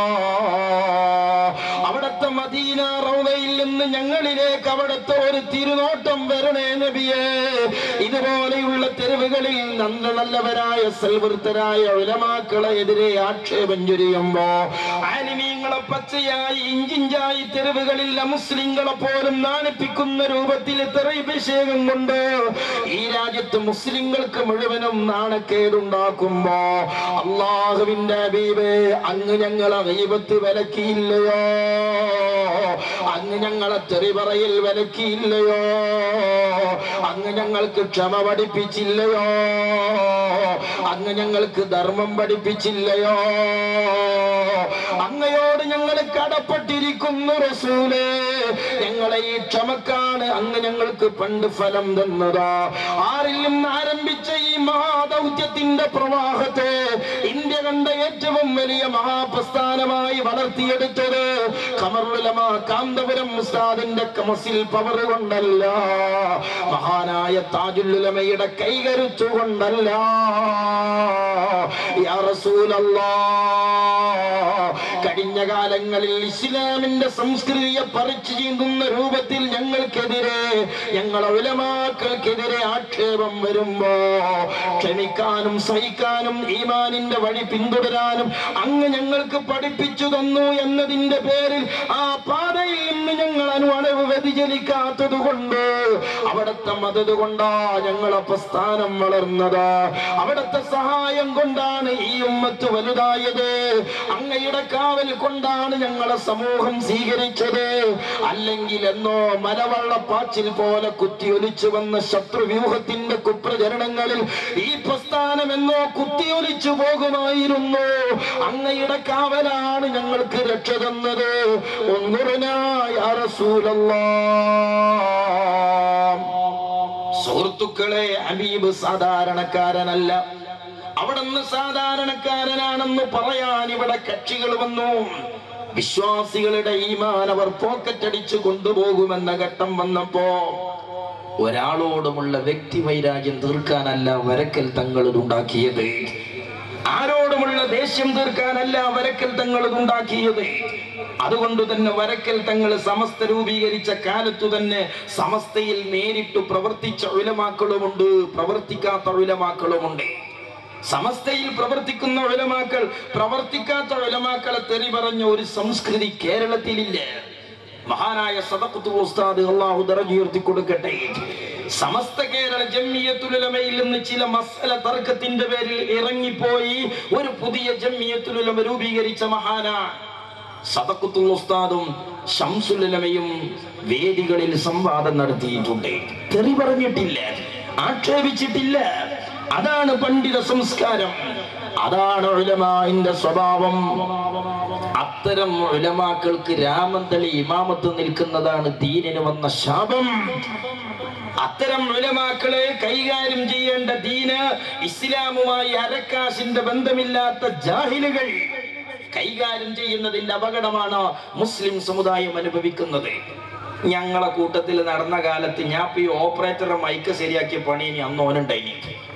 അവിടത്തെ മദീന റൗദയിൽ നിന്ന് ഞങ്ങളിലേക്ക് അവിടത്തെ ഒരു തിരുനോട്ടം വരണേ നബിയേ ഇതുപോലെയുള്ള തെരുവുകളിൽ നല്ല നല്ലവരായ സൽവൃത്തരായ ഉലമാക്കളെ എതിരെ ആക്ഷേപം ചൊരിയുമ്പോ ആനിമീങ്ങളെ പച്ചയായി ഇഞ്ചിഞ്ചായി തെരുവുകളിൽ മുസ്ലിങ്ങളെ പോലും നാണിപ്പിക്കുന്ന രൂപത്തിൽ തെറയിഭിഷേകം കൊണ്ട് ഈ രാജ്യത്ത് മുസ്ലിങ്ങൾക്ക് മുഴുവനും നാണക്കേടുണ്ടാക്കുമ്പോ അള്ളാഹുവിന്റെ ഹബീബേ അങ്ങ് ഞങ്ങളെ ഗൈബത്ത് വിലക്കിയില്ലയോ അങ്ങ് ഞങ്ങളെ തെറി പറയിൽ വിലക്കിയില്ലയോ അങ്ങ് ഞങ്ങൾക്ക് ക്ഷമ പഠിപ്പിച്ചില്ലയോ അങ്ങ് ഞങ്ങൾക്ക് ധർമ്മം പഠിപ്പിച്ചില്ലയോ അങ്ങയോട് ഞങ്ങൾ കടപ്പെട്ടിരിക്കുന്നു റസൂലേ ഞങ്ങളെ ഈ ക്ഷമക്കാണ് അങ്ങ് ഞങ്ങൾക്ക് പണ്ട് ഫലം തന്നതാ ആരിൽ നിന്ന് ആരംഭിച്ച ഈ മഹാദൗത്യത്തിന്റെ പ്രവാഹത്തെ ഇന്ത്യ കണ്ട ഏറ്റവും വലിയ മഹാപ്രസ്ഥാനമായി വളർത്തിയെടുത്തത് കമറുലമ കാന്തപുരം ഉസ്താദിന്റെ കമസിൽ പവർ കൊണ്ടല്ല മഹാനായ താജുല്ലുലമയുടെ കൈകരുത്തു കൊണ്ടല്ല യാ റസൂലല്ലാ കഴിഞ്ഞ കാലങ്ങളിൽ ഇസ്ലാമിന്റെ സംസ്കൃതിയെ പറിച്ചു ചീന്തുന്ന രൂപത്തിൽ ഞങ്ങൾക്കെതിരെ ഞങ്ങളെ ഉലമാക്കൾക്കെതിരെ ആക്ഷേപം വരുമ്പോ ക്ഷമിക്കാനും സഹിക്കാനും ഈമാനിന്റെ വഴി പിന്തുടരാനും അങ്ങ് ഞങ്ങൾക്ക് പഠിപ്പിച്ചു തന്നു എന്നതിന്റെ പേരിൽ ആ പാതയിൽ നിന്ന് ഞങ്ങൾ അനുവണവ് വ്യതിചലിക്കാത്തത് കൊണ്ട് അവിടുത്തെ മതത് കൊണ്ടാ ഞങ്ങളെ പ്രസ്ഥാനം വളർന്നത് അവിടുത്തെ സഹായം കൊണ്ടാണ് ഈ ഉമ്മത്ത് വലുതായത് അങ്ങയുടെ കാവൽ കൊണ്ടാണ് ഞങ്ങളെ സമൂഹം സ്വീകരിച്ചത് അല്ലെങ്കിൽ എന്നോ മലവള്ളപ്പാച്ചിൽ പോലെ കുത്തിയൊലിച്ചു വന്ന ശത്രുവ്യൂഹത്തിന്റെ കുപ്രചരണങ്ങളിൽ ഈ പ്രസ്ഥാനം എന്നോ കുത്തിയൊലിച്ചു പോകുമായിരുന്നു അങ്ങയുടെ കാവലാണ് ഞങ്ങൾക്ക് രക്ഷ തന്നത് ഒന്നുറനായ സുഹൃത്തുക്കളെ ഹബീബ് സാധാരണക്കാരനല്ല അവിടുന്ന് സാധാരണക്കാരനാണെന്ന് പറയാൻ ഇവിടെ കക്ഷികൾ വന്നു വിശ്വാസികളുടെ ഈമാൻ അവർ പോക്കറ്റ് അടിച്ചു കൊണ്ടുപോകുമെന്ന ഘട്ടം വന്നപ്പോ ഒരാളോടുമുള്ള വ്യക്തി വൈരാഗ്യം തീർക്കാനല്ല വരക്കൽ തങ്ങൾ ഉണ്ടാക്കിയത് ആരോടുമുള്ള ദേഷ്യം തീർക്കാനല്ല വരക്കൽ തങ്ങൾ ഉണ്ടാക്കിയത് അതുകൊണ്ട് തന്നെ വരക്കൽ തങ്ങൾ സമസ്ത രൂപീകരിച്ച കാലത്തു തന്നെ സമസ്തയിൽ നേരിട്ട് പ്രവർത്തിച്ച ഉലമാക്കളുമുണ്ട് പ്രവർത്തിക്കാത്ത ഉലമാക്കളുമുണ്ട് സമസ്തയിൽ പ്രവർത്തിക്കുന്ന ഉലമാക്കൾ പ്രവർത്തിക്കാത്ത ഉലമാക്കളെ തെറി പറഞ്ഞ ഒരു സംസ്കൃതി കേരളത്തിലില്ല മഹാനായ സദഖത്തു ഉസ്താദ് അള്ളാഹു ദറജുയർത്തി കൊടുക്കട്ടെ സമസ്ത കേരള ജമ്മിയത്തുലമയിൽ നിന്ന് ചില മസല തർക്കത്തിന്റെ പേരിൽ ഇറങ്ങിപ്പോയി ഒരു പുതിയ ജമ്മിയത്തുലമ രൂപീകരിച്ച മഹാന സദഖത്തുൽ ഉസ്താദും ഷംസുലമയും വേദികളിൽ സംവാദം നടത്തിയിട്ടുണ്ട് തെറി പറഞ്ഞിട്ടില്ല ആക്ഷേപിച്ചിട്ടില്ല അതാണ് പണ്ഡിത സംസ്കാരം അതാണ് ഉലമാന്റെ സ്വഭാവം അത്തരം ഉലമാക്കൾക്ക് രാമന്തളി ഇമാമത്ത് നിൽക്കുന്നതാണ് ദീനിന് വന്ന ശാപം അത്തരം ഉലമാക്കളെ കൈകാര്യം ചെയ്യേണ്ട ദീന് ഇസ്ലാമുമായി അരക്കാശിന്റെ ബന്ധമില്ലാത്ത ജാഹിലുകൾ കൈകാര്യം ചെയ്യുന്നതിന്റെ അപകടമാണ് മുസ്ലിം സമുദായം അനുഭവിക്കുന്നത് ഞങ്ങളെ കൂട്ടത്തിൽ നടന്ന കാലത്ത് ഞാൻ ഇപ്പൊ ഈ ഓപ്പറേറ്ററുടെ മൈക്ക് ശരിയാക്കിയ പണി ഇനി അന്ന് ഓനുണ്ടായിനി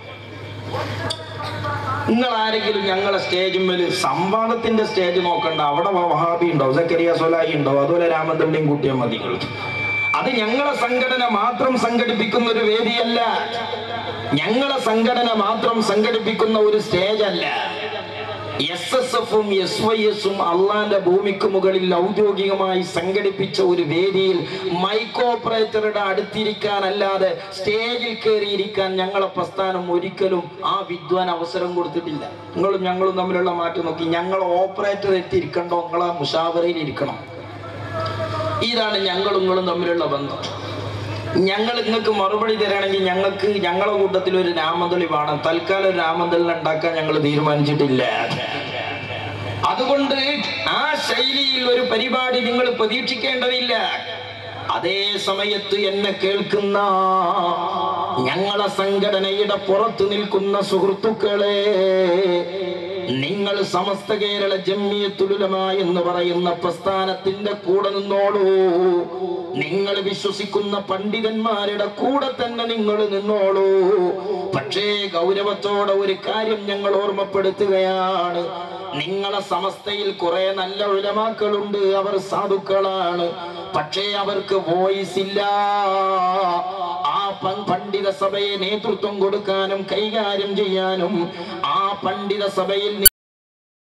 നിങ്ങൾ ആരെങ്കിലും ഞങ്ങളെ സ്റ്റേജിന്മേൽ സംവാദത്തിന്റെ സ്റ്റേജ് നോക്കണ്ട അവിടെ വഹാബി ഉണ്ടോ സക്കരിയ സൊലായി ഉണ്ടോ അതുപോലെ രാമന്തള്ളിയും കൂട്ടിയാൽ മതി നിങ്ങൾ അത് ഞങ്ങളെ സംഘടന മാത്രം സംഘടിപ്പിക്കുന്ന ഒരു വേദിയല്ല ഞങ്ങളെ സംഘടന മാത്രം സംഘടിപ്പിക്കുന്ന ഒരു സ്റ്റേജ് അല്ല എസ് എസ് എഫും എസ് വൈ എസും അള്ളാന്റെ ഭൂമിക്ക് മുകളിൽ ഔദ്യോഗികമായി സംഘടിപ്പിച്ച ഒരു വേദിയിൽ മൈക്ക് ഓപ്പറേറ്ററുടെ അടുത്തിരിക്കാനല്ലാതെ സ്റ്റേജിൽ കയറിയിരിക്കാൻ ഞങ്ങളെ പ്രസ്ഥാനം ഒരിക്കലും ആ വിദ്വാൻ അവസരം കൊടുത്തിട്ടില്ല നിങ്ങളും ഞങ്ങളും തമ്മിലുള്ള മാറ്റം നോക്കി ഞങ്ങൾ ഓപ്പറേറ്റർ എത്തിയിരിക്കണ്ടോ നിങ്ങളെ മുഷാവറയിൽ ഇരിക്കണം ഇതാണ് ഞങ്ങളും നിങ്ങളും തമ്മിലുള്ള ബന്ധം ഞങ്ങൾ നിങ്ങൾക്ക് മറുപടി തരാണെങ്കിൽ ഞങ്ങൾക്ക് ഞങ്ങളെ കൂട്ടത്തിൽ ഒരു രാമന്തളി വേണം തൽക്കാലം ഒരു രാമന്തളിനെ ഉണ്ടാക്കാൻ ഞങ്ങൾ തീരുമാനിച്ചിട്ടില്ല അതുകൊണ്ട് ആ ശൈലിയിൽ ഒരു പരിപാടി നിങ്ങൾ പ്രതീക്ഷിക്കേണ്ടതില്ല അതേ സമയത്ത് എന്നെ കേൾക്കുന്ന ഞങ്ങളെ സംഘടനയുടെ പുറത്തു നിൽക്കുന്ന സുഹൃത്തുക്കളെ നിങ്ങൾ സമസ്ത കേരള ജമ്മിയത്തുലുലമ എന്ന് പറയുന്ന പ്രസ്ഥാനത്തിന്റെ കൂടെ നിന്നോളൂ നിങ്ങൾ വിശ്വസിക്കുന്ന പണ്ഡിതന്മാരുടെ കൂടെ തന്നെ നിങ്ങൾ നിന്നോളൂ പക്ഷേ ഗൗരവത്തോടെ ഒരു കാര്യം ഞങ്ങൾ ഓർമ്മപ്പെടുത്തുകയാണ് നിങ്ങളെ സമസ്തയിൽ കുറെ നല്ല ഉലമാക്കളുണ്ട് അവർ സാധുക്കളാണ് പക്ഷേ അവർക്ക് വോയിസ് ഇല്ല ആ പ- പണ്ഡിത സഭയെ നേതൃത്വം കൊടുക്കാനും കൈകാര്യം ചെയ്യാനും ആ പണ്ഡിത സഭയിൽ